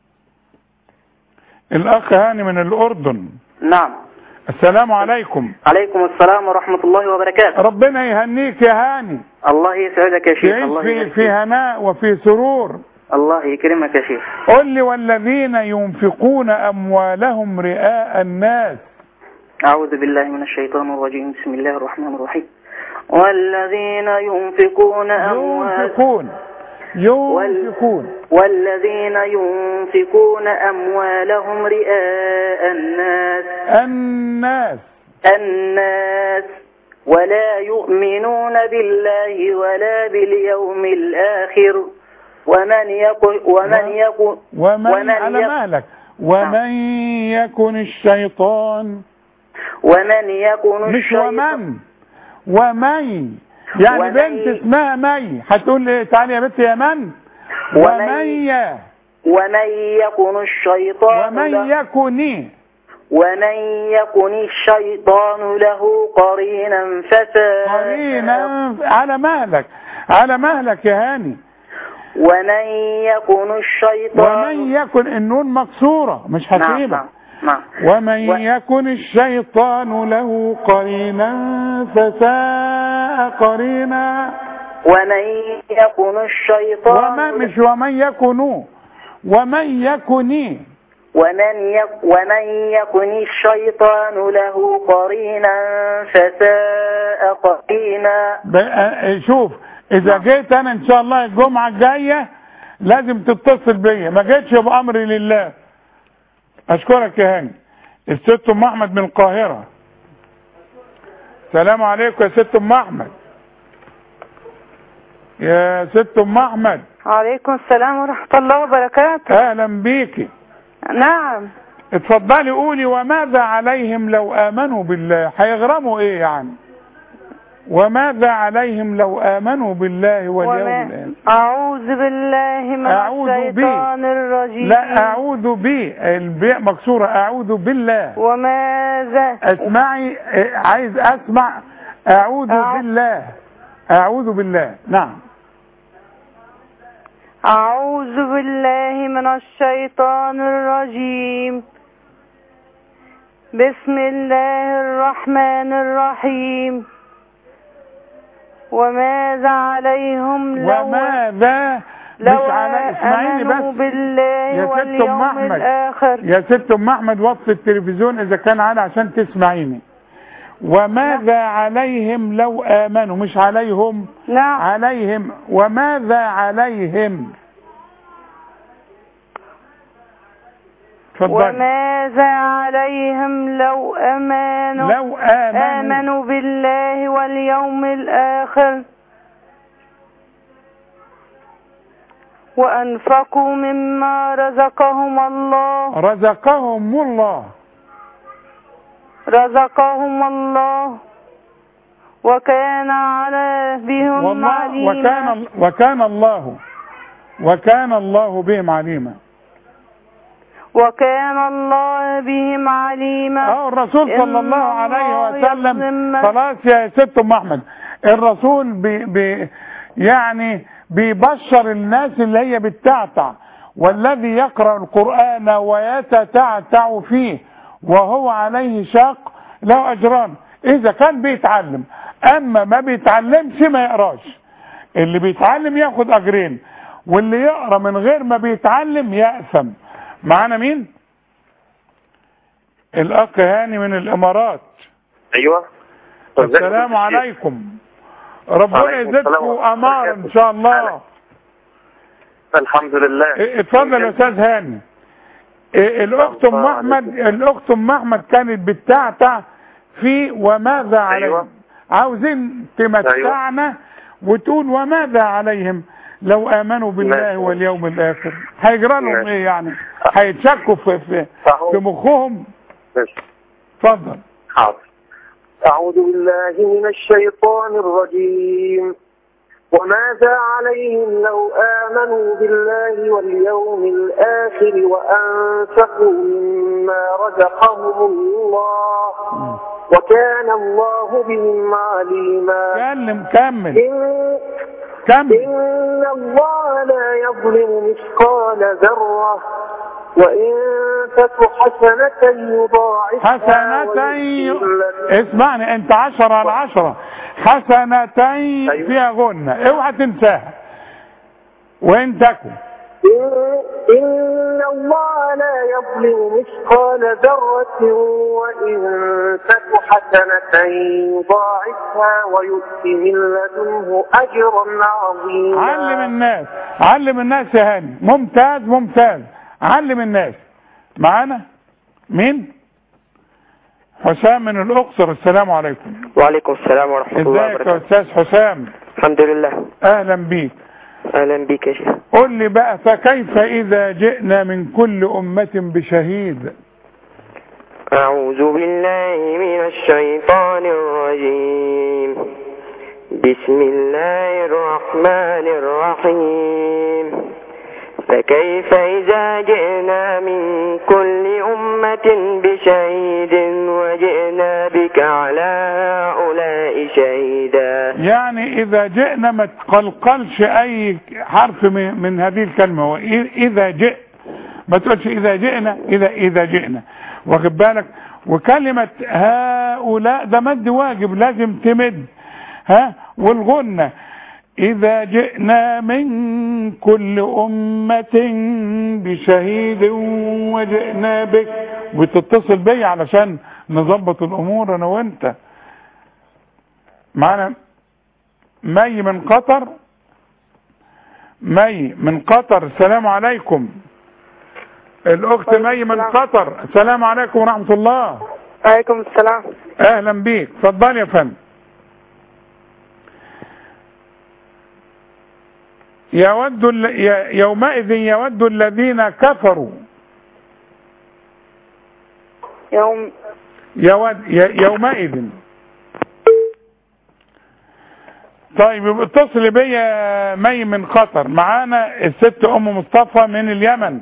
Speaker 2: الاخ هاني من الاردن
Speaker 1: نعم
Speaker 2: السلام عليكم
Speaker 1: عليكم السلام ورحمة الله وبركاته
Speaker 2: ربنا يهنيك يا هاني
Speaker 1: الله يسعدك يا شيخ
Speaker 2: تعيش
Speaker 1: الله
Speaker 2: في,
Speaker 1: يبارك
Speaker 2: في هناء وفي سرور
Speaker 1: الله يكرمك يا شيخ
Speaker 2: قل لي والذين ينفقون اموالهم رئاء الناس
Speaker 1: أعوذ بالله من الشيطان الرجيم بسم الله الرحمن الرحيم والذين ينفقون أموال
Speaker 2: ينفقون ينفقون
Speaker 1: والذين ينفقون أموالهم رئاء الناس
Speaker 2: الناس
Speaker 1: الناس ولا يؤمنون بالله ولا باليوم الآخر ومن يقل ومن يقل
Speaker 2: ومن على
Speaker 1: يق-
Speaker 2: مالك ومن يكن الشيطان
Speaker 1: ومن يكن
Speaker 2: مش
Speaker 1: الشيطان
Speaker 2: ومن ومن يعني
Speaker 1: ومن-
Speaker 2: بنت اسمها مي هتقول لي تعالي يا بنت يا من
Speaker 1: ومن-
Speaker 2: ومن
Speaker 1: ومن يكن الشيطان
Speaker 2: ومن
Speaker 1: له
Speaker 2: يكن
Speaker 1: ومن يكن الشيطان له قرينا فساء
Speaker 2: قرينا على مهلك على مهلك يا هاني
Speaker 1: ومن يكن الشيطان
Speaker 2: ومن يكن النون مكسورة مش
Speaker 1: نعم
Speaker 2: هتجيبها
Speaker 1: نعم نعم
Speaker 2: ومن
Speaker 1: و-
Speaker 2: يكن الشيطان له قرينا فساء قرينا
Speaker 1: ومن يكن الشيطان
Speaker 2: وما مش ومن يكونوا ومن يكني
Speaker 1: ومن يك ومن يكن الشيطان له قرينا فساء قرينا
Speaker 2: ب- شوف اذا جيت انا ان شاء الله الجمعه الجايه لازم تتصل بيا ما جيتش بامري لله اشكرك يا هاني الست ام احمد من القاهره السلام عليكم يا ست ام احمد يا ست ام احمد
Speaker 5: وعليكم السلام ورحمة الله وبركاته
Speaker 2: اهلا بيكي
Speaker 5: نعم
Speaker 2: اتفضلي قولي وماذا عليهم لو امنوا بالله هيغرموا ايه يعني وماذا عليهم لو امنوا بالله واليوم
Speaker 5: وما
Speaker 2: الاخر
Speaker 5: أعوذ بالله من
Speaker 2: أعوذ به.
Speaker 5: الشيطان الرجيم
Speaker 2: لا اعوذ بي البيع مكسوره اعوذ بالله
Speaker 5: وماذا
Speaker 2: اسمعي اه، عايز اسمع اعوذ
Speaker 5: أعوذ.
Speaker 2: بالله اعوذ بالله نعم
Speaker 5: أعوذ بالله من الشيطان الرجيم بسم الله الرحمن الرحيم وماذا عليهم لو
Speaker 2: وماذا
Speaker 5: لو
Speaker 2: مش على اسمعيني
Speaker 5: آمنوا
Speaker 2: بس
Speaker 5: بالله
Speaker 2: يا ست ام
Speaker 5: واليوم
Speaker 2: احمد
Speaker 5: الآخر
Speaker 2: يا ست ام احمد وطي التلفزيون اذا كان على عشان تسمعيني وماذا عليهم لو امنوا مش عليهم
Speaker 5: نعم
Speaker 2: عليهم وماذا عليهم اتفضل
Speaker 5: وماذا عليهم لو آمنوا
Speaker 2: لو امنوا
Speaker 5: آمنوا بالله واليوم الآخر وأنفقوا مما رزقهم الله
Speaker 2: رزقهم الله
Speaker 5: رزقهم الله وكان على بهم
Speaker 2: والله
Speaker 5: عليما
Speaker 2: وكان وكان الله وكان الله بهم عليما
Speaker 5: وكان الله بهم عليما
Speaker 2: اه الرسول صلى
Speaker 5: إن
Speaker 2: الله عليه
Speaker 5: الله
Speaker 2: وسلم
Speaker 5: يظلم-
Speaker 2: خلاص يا ست ام احمد الرسول بي بي يعني بيبشر الناس اللي هي بتتعتع والذي يقرأ القرآن ويتتعتع فيه وهو عليه شاق له أجران إذا كان بيتعلم أما ما بيتعلمش ما يقراش اللي بيتعلم ياخد أجرين واللي يقرأ من غير ما بيتعلم يأثم معانا مين؟ الأخ هاني من الإمارات
Speaker 21: ايوه
Speaker 2: السلام عليكم ربنا
Speaker 21: وعليكم السلام
Speaker 2: يزيدكم
Speaker 21: ورحمة
Speaker 2: أمار
Speaker 21: الله
Speaker 2: إن شاء الله
Speaker 21: الحمد لله
Speaker 2: إيه، اتفضل يا أستاذ هاني إيه، الأخت أم أحمد الأخت أم أحمد كانت بتعتع في وماذا عليهم عاوزين تمتعنا وتقول وماذا عليهم لو آمنوا بالله
Speaker 21: ماشي.
Speaker 2: واليوم الآخر هيجرى لهم
Speaker 21: ماشي.
Speaker 2: إيه يعني هيتشكوا في في,
Speaker 21: فهو-
Speaker 2: في مخهم
Speaker 21: ماشي.
Speaker 2: اتفضل
Speaker 21: حاضر أعوذ بالله من الشيطان الرجيم وماذا عليهم لو آمنوا بالله واليوم الآخر وأنفقوا مما رزقهم الله وكان الله بهم عليما
Speaker 2: كلم كمل
Speaker 21: إن,
Speaker 2: كمل
Speaker 21: إن الله لا يظلم مثقال ذرة وإن تك حسنة يضاعفها
Speaker 2: حسنتين
Speaker 21: ويؤتي من لدنه
Speaker 2: اسمعني انت عشرة على عشرة حسنتين
Speaker 21: أيوة.
Speaker 2: فيها غنة اوعى تنساها وان تكن
Speaker 21: إن, إن الله لا يظلم مثقال ذرة وإن تك حسنة يضاعفها ويؤتي من لدنه أجرا عظيما
Speaker 2: علم الناس علم الناس يا هاني ممتاز ممتاز علم الناس معانا مين حسام من الاقصر السلام عليكم
Speaker 12: وعليكم السلام ورحمة الله
Speaker 2: ازيك يا
Speaker 12: وبركاته
Speaker 2: استاذ حسام
Speaker 12: الحمد لله
Speaker 2: اهلا بيك
Speaker 12: أهلا بك يا شيخ
Speaker 2: قل لي بقى فكيف اذا جئنا من كل امة بشهيد
Speaker 12: أعوذ بالله من الشيطان الرجيم بسم الله الرحمن الرحيم فكيف إذا جئنا من كل أمة بشهيد وجئنا بك على هؤلاء شهيدا
Speaker 2: يعني اذا جئنا ما تقلقلش اي حرف من من هذه الكلمة هو إي- اذا جئ ما تقولش اذا جئنا اذا اذا جئنا واخد بالك وكلمة هؤلاء ده مد واجب لازم تمد ها والغنة إذا جئنا من كل أمة بشهيد وجئنا بك وتتصل بي علشان نظبط الأمور أنا وأنت معنا مي من قطر مي من قطر السلام عليكم الأخت مي من قطر السلام عليكم ورحمة الله
Speaker 5: عليكم السلام
Speaker 2: أهلا بيك اتفضل يا فندم يود ال- ي- يومئذ يود الذين كفروا
Speaker 5: يوم
Speaker 2: يود ي- يومئذ طيب يبقى اتصل بيا مي من قطر معانا الست ام مصطفى من اليمن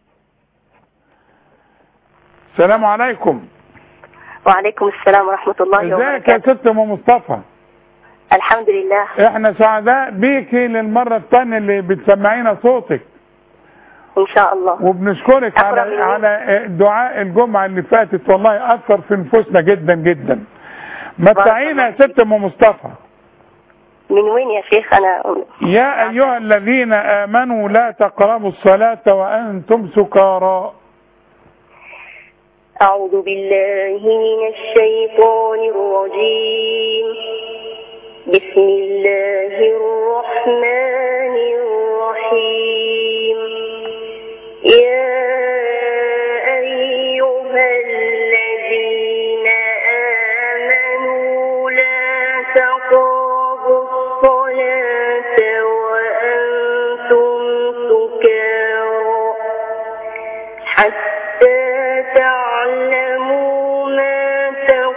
Speaker 2: السلام عليكم
Speaker 4: وعليكم السلام ورحمة الله
Speaker 2: ازيك يا
Speaker 4: وبركاته
Speaker 2: ست ام مصطفى
Speaker 4: الحمد لله
Speaker 2: احنا سعداء بيكي للمرة الثانية اللي بتسمعينا صوتك
Speaker 4: إن شاء الله
Speaker 2: وبنشكرك على على دعاء الجمعة اللي فاتت والله أثر في نفوسنا جدا جدا متعينا يا ست ام مصطفى
Speaker 4: من وين يا شيخ أنا
Speaker 2: يا أيها الذين آمنوا لا تقربوا الصلاة وأنتم سكارى
Speaker 4: أعوذ بالله من الشيطان الرجيم بسم الله الرحمن الرحيم يا أيها الذين آمنوا لا تقربوا الصلاة وأنتم سكارى حتى تعلموا ما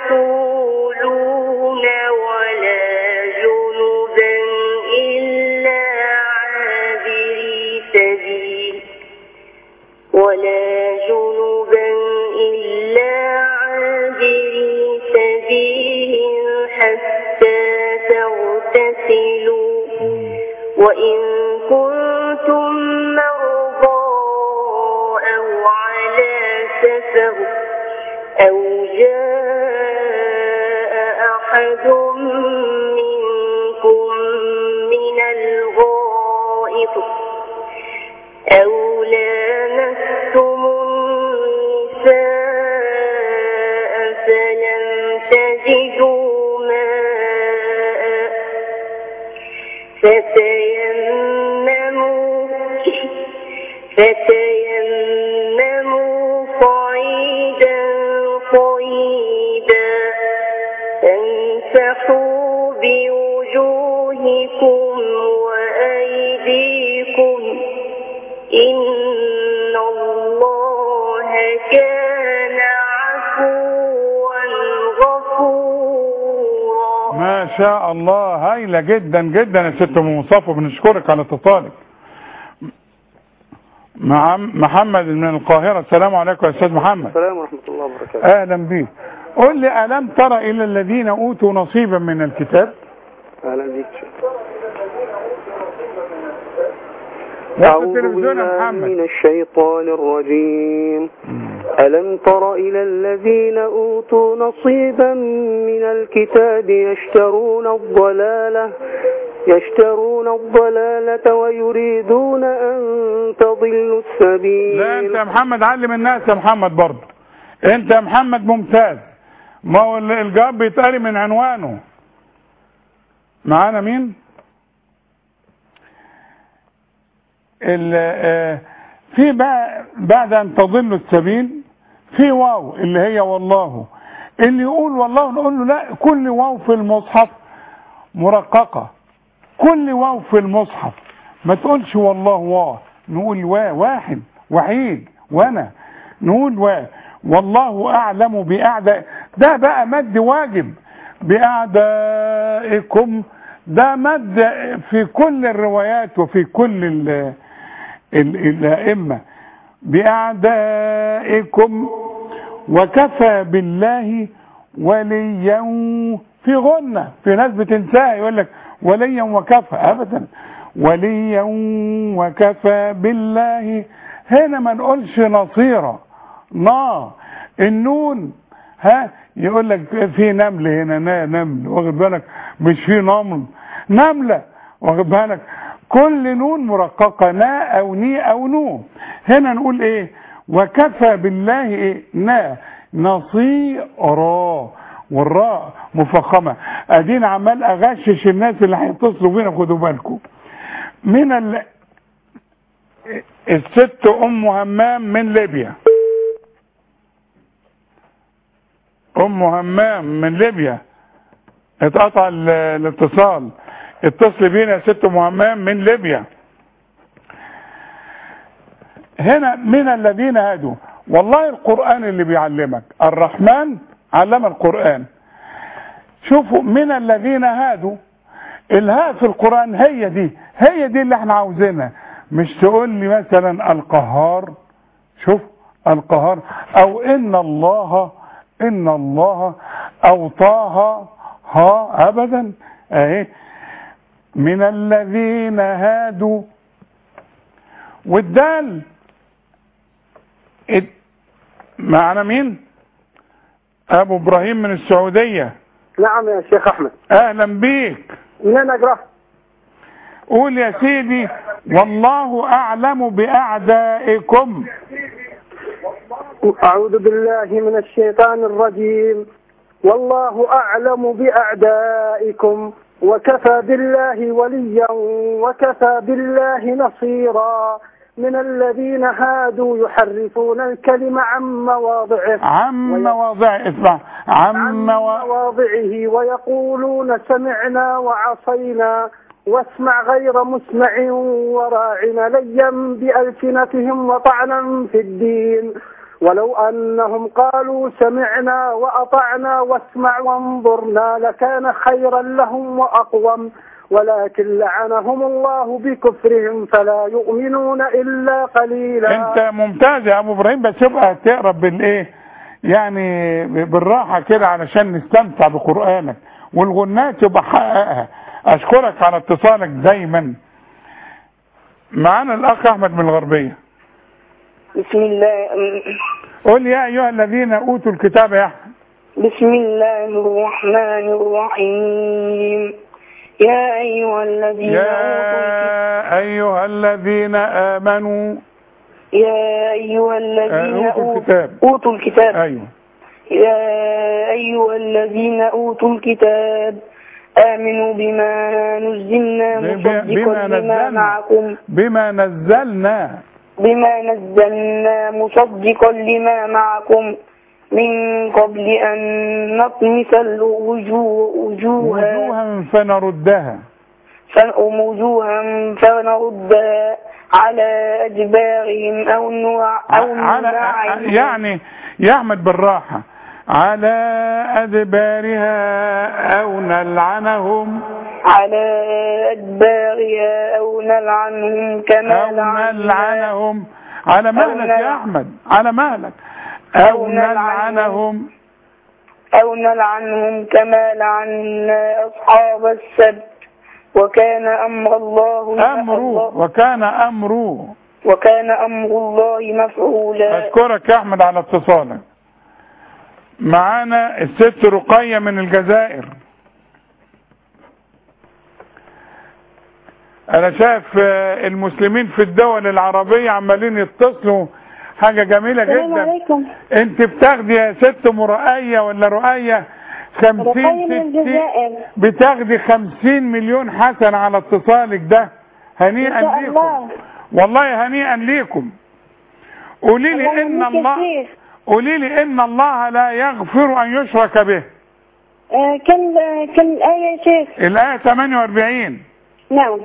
Speaker 4: تقولون ولا جنبا إلا عابري سبيل ولا جنبا إلا عابري سبيل حتى تغتسلوا وإن كنتم مرضى أو على سفر أو جاء أحد منكم من الغائط أو لامستم النساء فلم تجدوا ماء فتيمموا فتيمموا صعيدا طيبا فامسحوا بوجوهكم وأيديكم إن الله كان عفوا غفورا
Speaker 2: ما شاء الله هايلة جدا جدا يا ست ام مصطفى بنشكرك على اتصالك مع محمد من القاهرة السلام عليكم يا استاذ محمد
Speaker 13: السلام ورحمة الله وبركاته
Speaker 2: اهلا بيك قل لي الم ترى الى الذين اوتوا نصيبا من الكتاب
Speaker 13: أهلا بيك
Speaker 2: وقت
Speaker 13: أعوذ
Speaker 2: التلفزيون يا
Speaker 13: بالله
Speaker 2: محمد
Speaker 13: من الشيطان الرجيم ألم تر إلى الذين أوتوا نصيبا من الكتاب يشترون الضلالة يشترون الضلالة ويريدون أن تضلوا السبيل
Speaker 2: لا انت يا محمد علم الناس يا محمد برضه انت يا محمد ممتاز ما هو ال- الجواب بيتقري من عنوانه معانا مين ال- آه، في بقى بعد ان تضلوا السبيل في واو اللي هي والله اللي يقول والله نقول له لا كل واو في المصحف مرققة كل واو في المصحف ما تقولش والله واو نقول وا واحد وحيد وانا نقول وا والله اعلم باعداء ده بقى مد واجب باعدائكم ده مد في كل الروايات وفي كل ال ال الائمه باعدائكم وكفى بالله وليا في غنة في ناس بتنساها يقول لك وليا وكفى ابدا وليا وكفى بالله هنا ما نقولش نصيرا نا النون ها يقول لك في نمل هنا نا نمل واخد بالك مش في نمل نملة واخد بالك كل نون مرققة نا او ني او نو هنا نقول ايه وكفى بالله ايه نا نصيرا والراء مفخمة ادينا عمال اغشش الناس اللي هيتصلوا بينا خدوا بالكم من ال... الست ام همام من ليبيا ام همام من ليبيا اتقطع ال- الاتصال اتصل بينا يا ست ام همام من ليبيا هنا من الذين هادوا والله القرآن اللي بيعلمك الرحمن علم القرآن شوفوا من الذين هادوا الهاء في القرآن هي دي هي دي اللي احنا عاوزينها مش تقول لي مثلا القهار شوف القهار او ان الله ان الله او طه ها ابدا اهي من الذين هادوا والدال اد- معنا مين ابو ابراهيم من السعودية
Speaker 22: نعم يا شيخ أحمد
Speaker 2: اهلا بيك
Speaker 22: منين أقرأ
Speaker 2: قول يا سيدي والله اعلم باعدائكم
Speaker 22: أعوذ بالله من الشيطان الرجيم والله أعلم بأعدائكم وكفى بالله وليا وكفى بالله نصيرا من الذين هادوا يحرفون الكلم عن مواضعه
Speaker 2: عم مواضع اسمع عم
Speaker 22: عن
Speaker 2: موا...
Speaker 22: مواضعه ويقولون سمعنا وعصينا واسمع غير مسمع وراعنا ليا بألسنتهم وطعنا في الدين ولو أنهم قالوا سمعنا وأطعنا واسمع وانظرنا لكان خيرا لهم وأقوم ولكن لعنهم الله بكفرهم فلا يؤمنون إلا قليلا
Speaker 2: انت ممتاز يا ابو ابراهيم بس يبقى تقرا بالايه يعني بالراحه كده علشان نستمتع بقرانك والغنات يبقى حققها اشكرك على اتصالك دايما معانا الاخ احمد من الغربيه
Speaker 14: بسم الله
Speaker 2: قول يا ايها الذين اوتوا الكتاب يا احمد
Speaker 14: بسم الله الرحمن الرحيم يا أيها الذين
Speaker 2: يا ايها الذين امنوا
Speaker 14: يا أيها الذين
Speaker 2: اوتوا الكتاب
Speaker 14: أوتوا الكتاب
Speaker 2: ايوه
Speaker 14: يا أيها الذين أوتوا الكتاب آمنوا بما نزلنا
Speaker 2: بما
Speaker 14: مصدقا لما
Speaker 2: نزلنا
Speaker 14: معكم
Speaker 2: بما نزلنا
Speaker 14: بما نزلنا مصدقا لما معكم من قبل أن نطمس الوجوه وجوها
Speaker 2: وجوها فنردها
Speaker 14: فن- وجوها فنردها على أدبارهم أو نوع أو
Speaker 2: على
Speaker 14: نعيم
Speaker 2: يعني يا احمد بالراحه على ادبارها او نلعنهم
Speaker 14: على أدبارها أو نلعنهم كما
Speaker 2: او
Speaker 14: لعنا
Speaker 2: نلعنهم على مهلك يا احمد على مهلك او نلعنهم
Speaker 14: أو نلعنهم كما لعنا أصحاب السبت وكان أمر الله
Speaker 2: امره وكان امره
Speaker 14: وكان أمر الله مفعولا
Speaker 2: اشكرك يا احمد على اتصالك معانا الست رقية من الجزائر انا شايف آه، المسلمين في الدول العربية عمالين يتصلوا حاجة جميلة
Speaker 10: السلام
Speaker 2: جدا
Speaker 10: عليكم
Speaker 2: انت بتاخدي يا ست ام رقية ولا رقية
Speaker 10: رقية
Speaker 2: خمسين
Speaker 10: من
Speaker 2: ستين
Speaker 10: الجزائر
Speaker 2: بتاخدي خمسين مليون حسنة على اتصالك ده
Speaker 10: إن
Speaker 2: هنيئا
Speaker 10: شاء
Speaker 2: ليكم
Speaker 10: الله
Speaker 2: والله هنيئا ليكم قولي لي
Speaker 10: الله
Speaker 2: ان
Speaker 10: يهنيك يا
Speaker 2: الله
Speaker 10: شيخ.
Speaker 2: قولي لي ان الله لا يغفر ان يشرك به
Speaker 10: آه، كم آه، كم الآية يا شيخ
Speaker 2: الايه 48
Speaker 10: نعم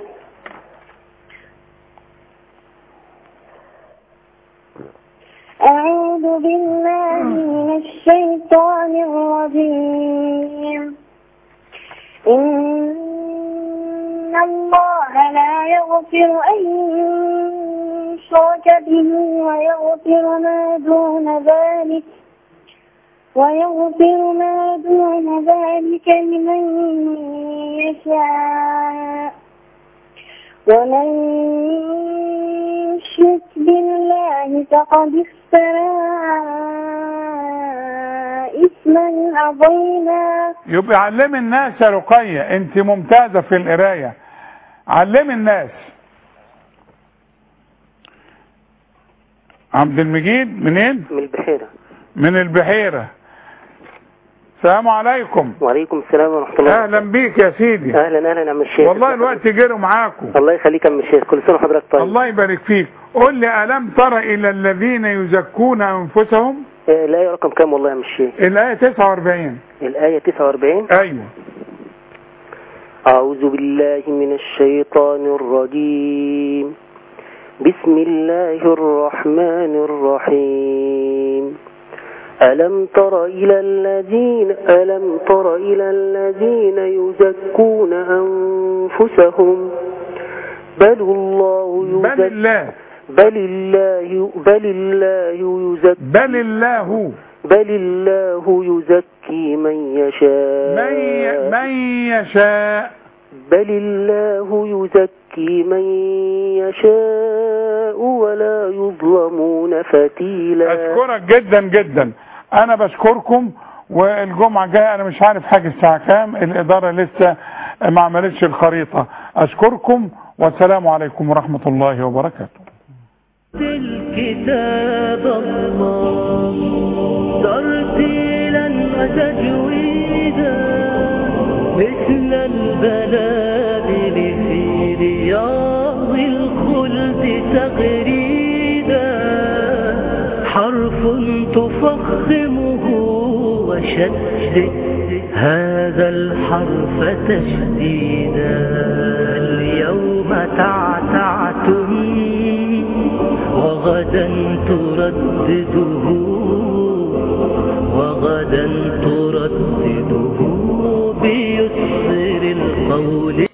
Speaker 10: أعوذ بالله من الشيطان الرجيم إن الله لا يغفر أن يشرك به ويغفر ما دون ذلك ويغفر ما دون ذلك لمن يشاء ومن يشرك بالله فقد افترى إثما عظيما
Speaker 2: يبقى علمي الناس يا رقية انت ممتازة في القراية علم الناس عبد المجيد منين
Speaker 16: من البحيرة
Speaker 2: من البحيرة السلام عليكم
Speaker 16: وعليكم السلام ورحمة الله
Speaker 2: اهلا بيك يا سيدي
Speaker 16: أهلا أهلا يا عم الشيخ
Speaker 2: والله الوقت جروا معاكم
Speaker 16: الله يخليك يا عم الشيخ كل سنة وحضرتك طيب
Speaker 2: الله يبارك فيك قول لي ألم تر إلى الذين يزكون أنفسهم
Speaker 16: آه، الآية رقم كام والله يا عم الشيخ
Speaker 2: الآية 49
Speaker 16: الآية 49
Speaker 2: أيوه
Speaker 16: أعوذ بالله من الشيطان الرجيم بسم الله الرحمن الرحيم ألم تر إلى الذين ألم تر إلى الذين يزكون أنفسهم بل الله يزكي
Speaker 2: بل الله
Speaker 16: بل الله بل الله يزكي
Speaker 2: بل الله
Speaker 16: بل الله يزكي من يشاء
Speaker 2: من ي- من يشاء
Speaker 16: بل الله يزكي من يشاء ولا يظلمون فتيلا
Speaker 2: أشكرك جدا جدا أنا بشكركم والجمعة الجاية أنا مش عارف حاجة الساعة كام الإدارة لسه ما عملتش الخريطة أشكركم والسلام عليكم ورحمة الله وبركاته
Speaker 18: الكتاب الله ترتيلا وتجويدا مثل البلابل في رياض الخلد تغريدا حرف تفخمه وشدد هذا الحرف تشديدا اليوم تعتعتم وغدا تردده وغدا تردده بيسر القول